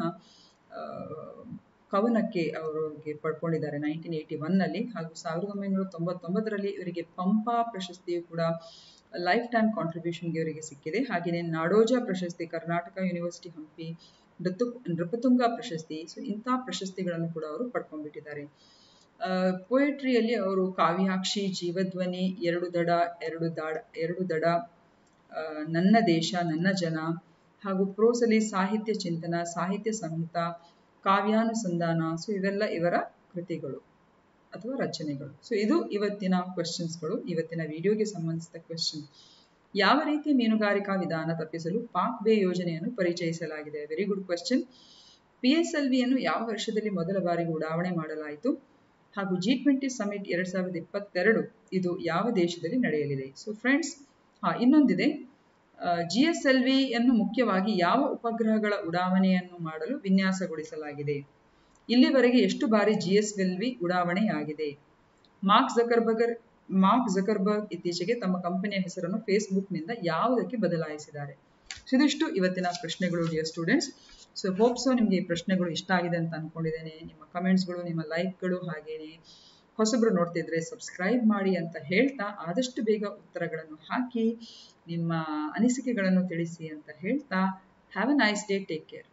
ಕವನಕ್ಕೆ ಅವರಿಗೆ ಪಡ್ಕೊಂಡಿದ್ದಾರೆ ನೈನ್ಟೀನ್ ಏಯ್ಟಿ ಒನ್ ನಲ್ಲಿ ಹಾಗೂ ಸಾವಿರದ ಒಂಬೈನೂರ ತೊಂಬತ್ತೊಂಬತ್ತರಲ್ಲಿ ಇವರಿಗೆ ಪಂಪಾ ಪ್ರಶಸ್ತಿಯು ಕೂಡ ಲೈಫ್ ಟೈಮ್ ಕಾಂಟ್ರಿಬ್ಯೂಷನ್ಗೆ ಇವರಿಗೆ ಸಿಕ್ಕಿದೆ ಹಾಗೆಯೇ ನಾಡೋಜ ಪ್ರಶಸ್ತಿ ಕರ್ನಾಟಕ ಯೂನಿವರ್ಸಿಟಿ ಹಂಪಿ ನೃತು ನೃಪತುಂಗ ಪ್ರಶಸ್ತಿ ಸೊ ಇಂಥ ಪ್ರಶಸ್ತಿಗಳನ್ನು ಕೂಡ ಅವರು ಪಡ್ಕೊಂಡ್ಬಿಟ್ಟಿದ್ದಾರೆ ಪೊಯೆಟ್ರಿಯಲ್ಲಿ ಅವರು ಕಾವ್ಯಾಕ್ಷಿ ಜೀವಧ್ವನಿ ಎರಡು ದಡ ಎರಡು ದಾಡ ಎರಡು ದಡ ನನ್ನ ದೇಶ ನನ್ನ ಜನ ಹಾಗೂ ಪ್ರೋಸಲಿ ಸಾಹಿತ್ಯ ಚಿಂತನ ಸಾಹಿತ್ಯ ಸಂಹಿತ ಕಾವ್ಯಾನುಸಂಧಾನ ಸೊ ಇವೆಲ್ಲ ಇವರ ಕೃತಿಗಳು ಅಥವಾ ರಚನೆಗಳು ಸೊ ಇದು ಇವತ್ತಿನ ಕ್ವೆಶನ್ಸ್ಗಳು ಇವತ್ತಿನ ವಿಡಿಯೋಗೆ ಸಂಬಂಧಿಸಿದ ಕ್ವೆಶನ್ ಯಾವ ರೀತಿಯ ಮೀನುಗಾರಿಕಾ ವಿಧಾನ ತಪ್ಪಿಸಲು ಪಾಕ್ ಬೇ ಯೋಜನೆಯನ್ನು ಪರಿಚಯಿಸಲಾಗಿದೆ very good question P S L ವಿಯನ್ನು ಯಾವ ವರ್ಷದಲ್ಲಿ ಮೊದಲ ಬಾರಿಗೆ ಉಡಾವಣೆ ಮಾಡಲಾಯಿತು ಹಾಗೂ ಜಿ ಟ್ವೆಂಟಿ ಸಮಿಟ್ ಎರಡ್ ಸಾವಿರದ ಇಪ್ಪತ್ತೆರಡು ಇದು ಯಾವ ದೇಶದಲ್ಲಿ ನಡೆಯಲಿದೆ ಸೊ ಫ್ರೆಂಡ್ಸ್ ಹಾ ಇನ್ನೊಂದಿದೆ ಜಿ ಎಸ್ ಎಲ್ ವಿಯನ್ನು ಮುಖ್ಯವಾಗಿ ಯಾವ ಉಪಗ್ರಹಗಳ ಉಡಾವಣೆಯನ್ನು ಮಾಡಲು ವಿನ್ಯಾಸಗೊಳಿಸಲಾಗಿದೆ ಇಲ್ಲಿವರೆಗೆ ಎಷ್ಟು ಬಾರಿ ಜಿ ಎಸ್ ಎಲ್ ವಿ ಉಡಾವಣೆಯಾಗಿದೆ ಮಾರ್ಕ್ ಜಕರ್ಬಗರ್ ಮಾರ್ಕ್ ಜಕರ್ಬರ್ಗ್ ಇತ್ತೀಚೆಗೆ ತಮ್ಮ ಕಂಪನಿಯ ಹೆಸರನ್ನು ಫೇಸ್ಬುಕ್ನಿಂದ ಯಾವುದಕ್ಕೆ ಬದಲಾಯಿಸಿದ್ದಾರೆ ಸೊ ಇದಿಷ್ಟು ಇವತ್ತಿನ ಪ್ರಶ್ನೆಗಳು ಡಿಯರ್ ಸ್ಟೂಡೆಂಟ್ಸ್ ಸೊ ಹೋಪ್ಸೋ ನಿಮಗೆ ಈ ಪ್ರಶ್ನೆಗಳು ಇಷ್ಟ ಆಗಿದೆ ಅಂತ ಅಂದ್ಕೊಂಡಿದ್ದೇನೆ ನಿಮ್ಮ ಕಮೆಂಟ್ಸ್ಗಳು ನಿಮ್ಮ ಲೈಕ್ಗಳು ಹಾಗೇನೆ ಹೊಸಬ್ರು ನೋಡ್ತಿದ್ರೆ ಸಬ್ಸ್ಕ್ರೈಬ್ ಮಾಡಿ ಅಂತ ಹೇಳ್ತಾ ಆದಷ್ಟು ಬೇಗ ಉತ್ತರಗಳನ್ನು ಹಾಕಿ ನಿಮ್ಮ ಅನಿಸಿಕೆಗಳನ್ನು ತಿಳಿಸಿ ಅಂತ ಹೇಳ್ತಾ have a nice day take care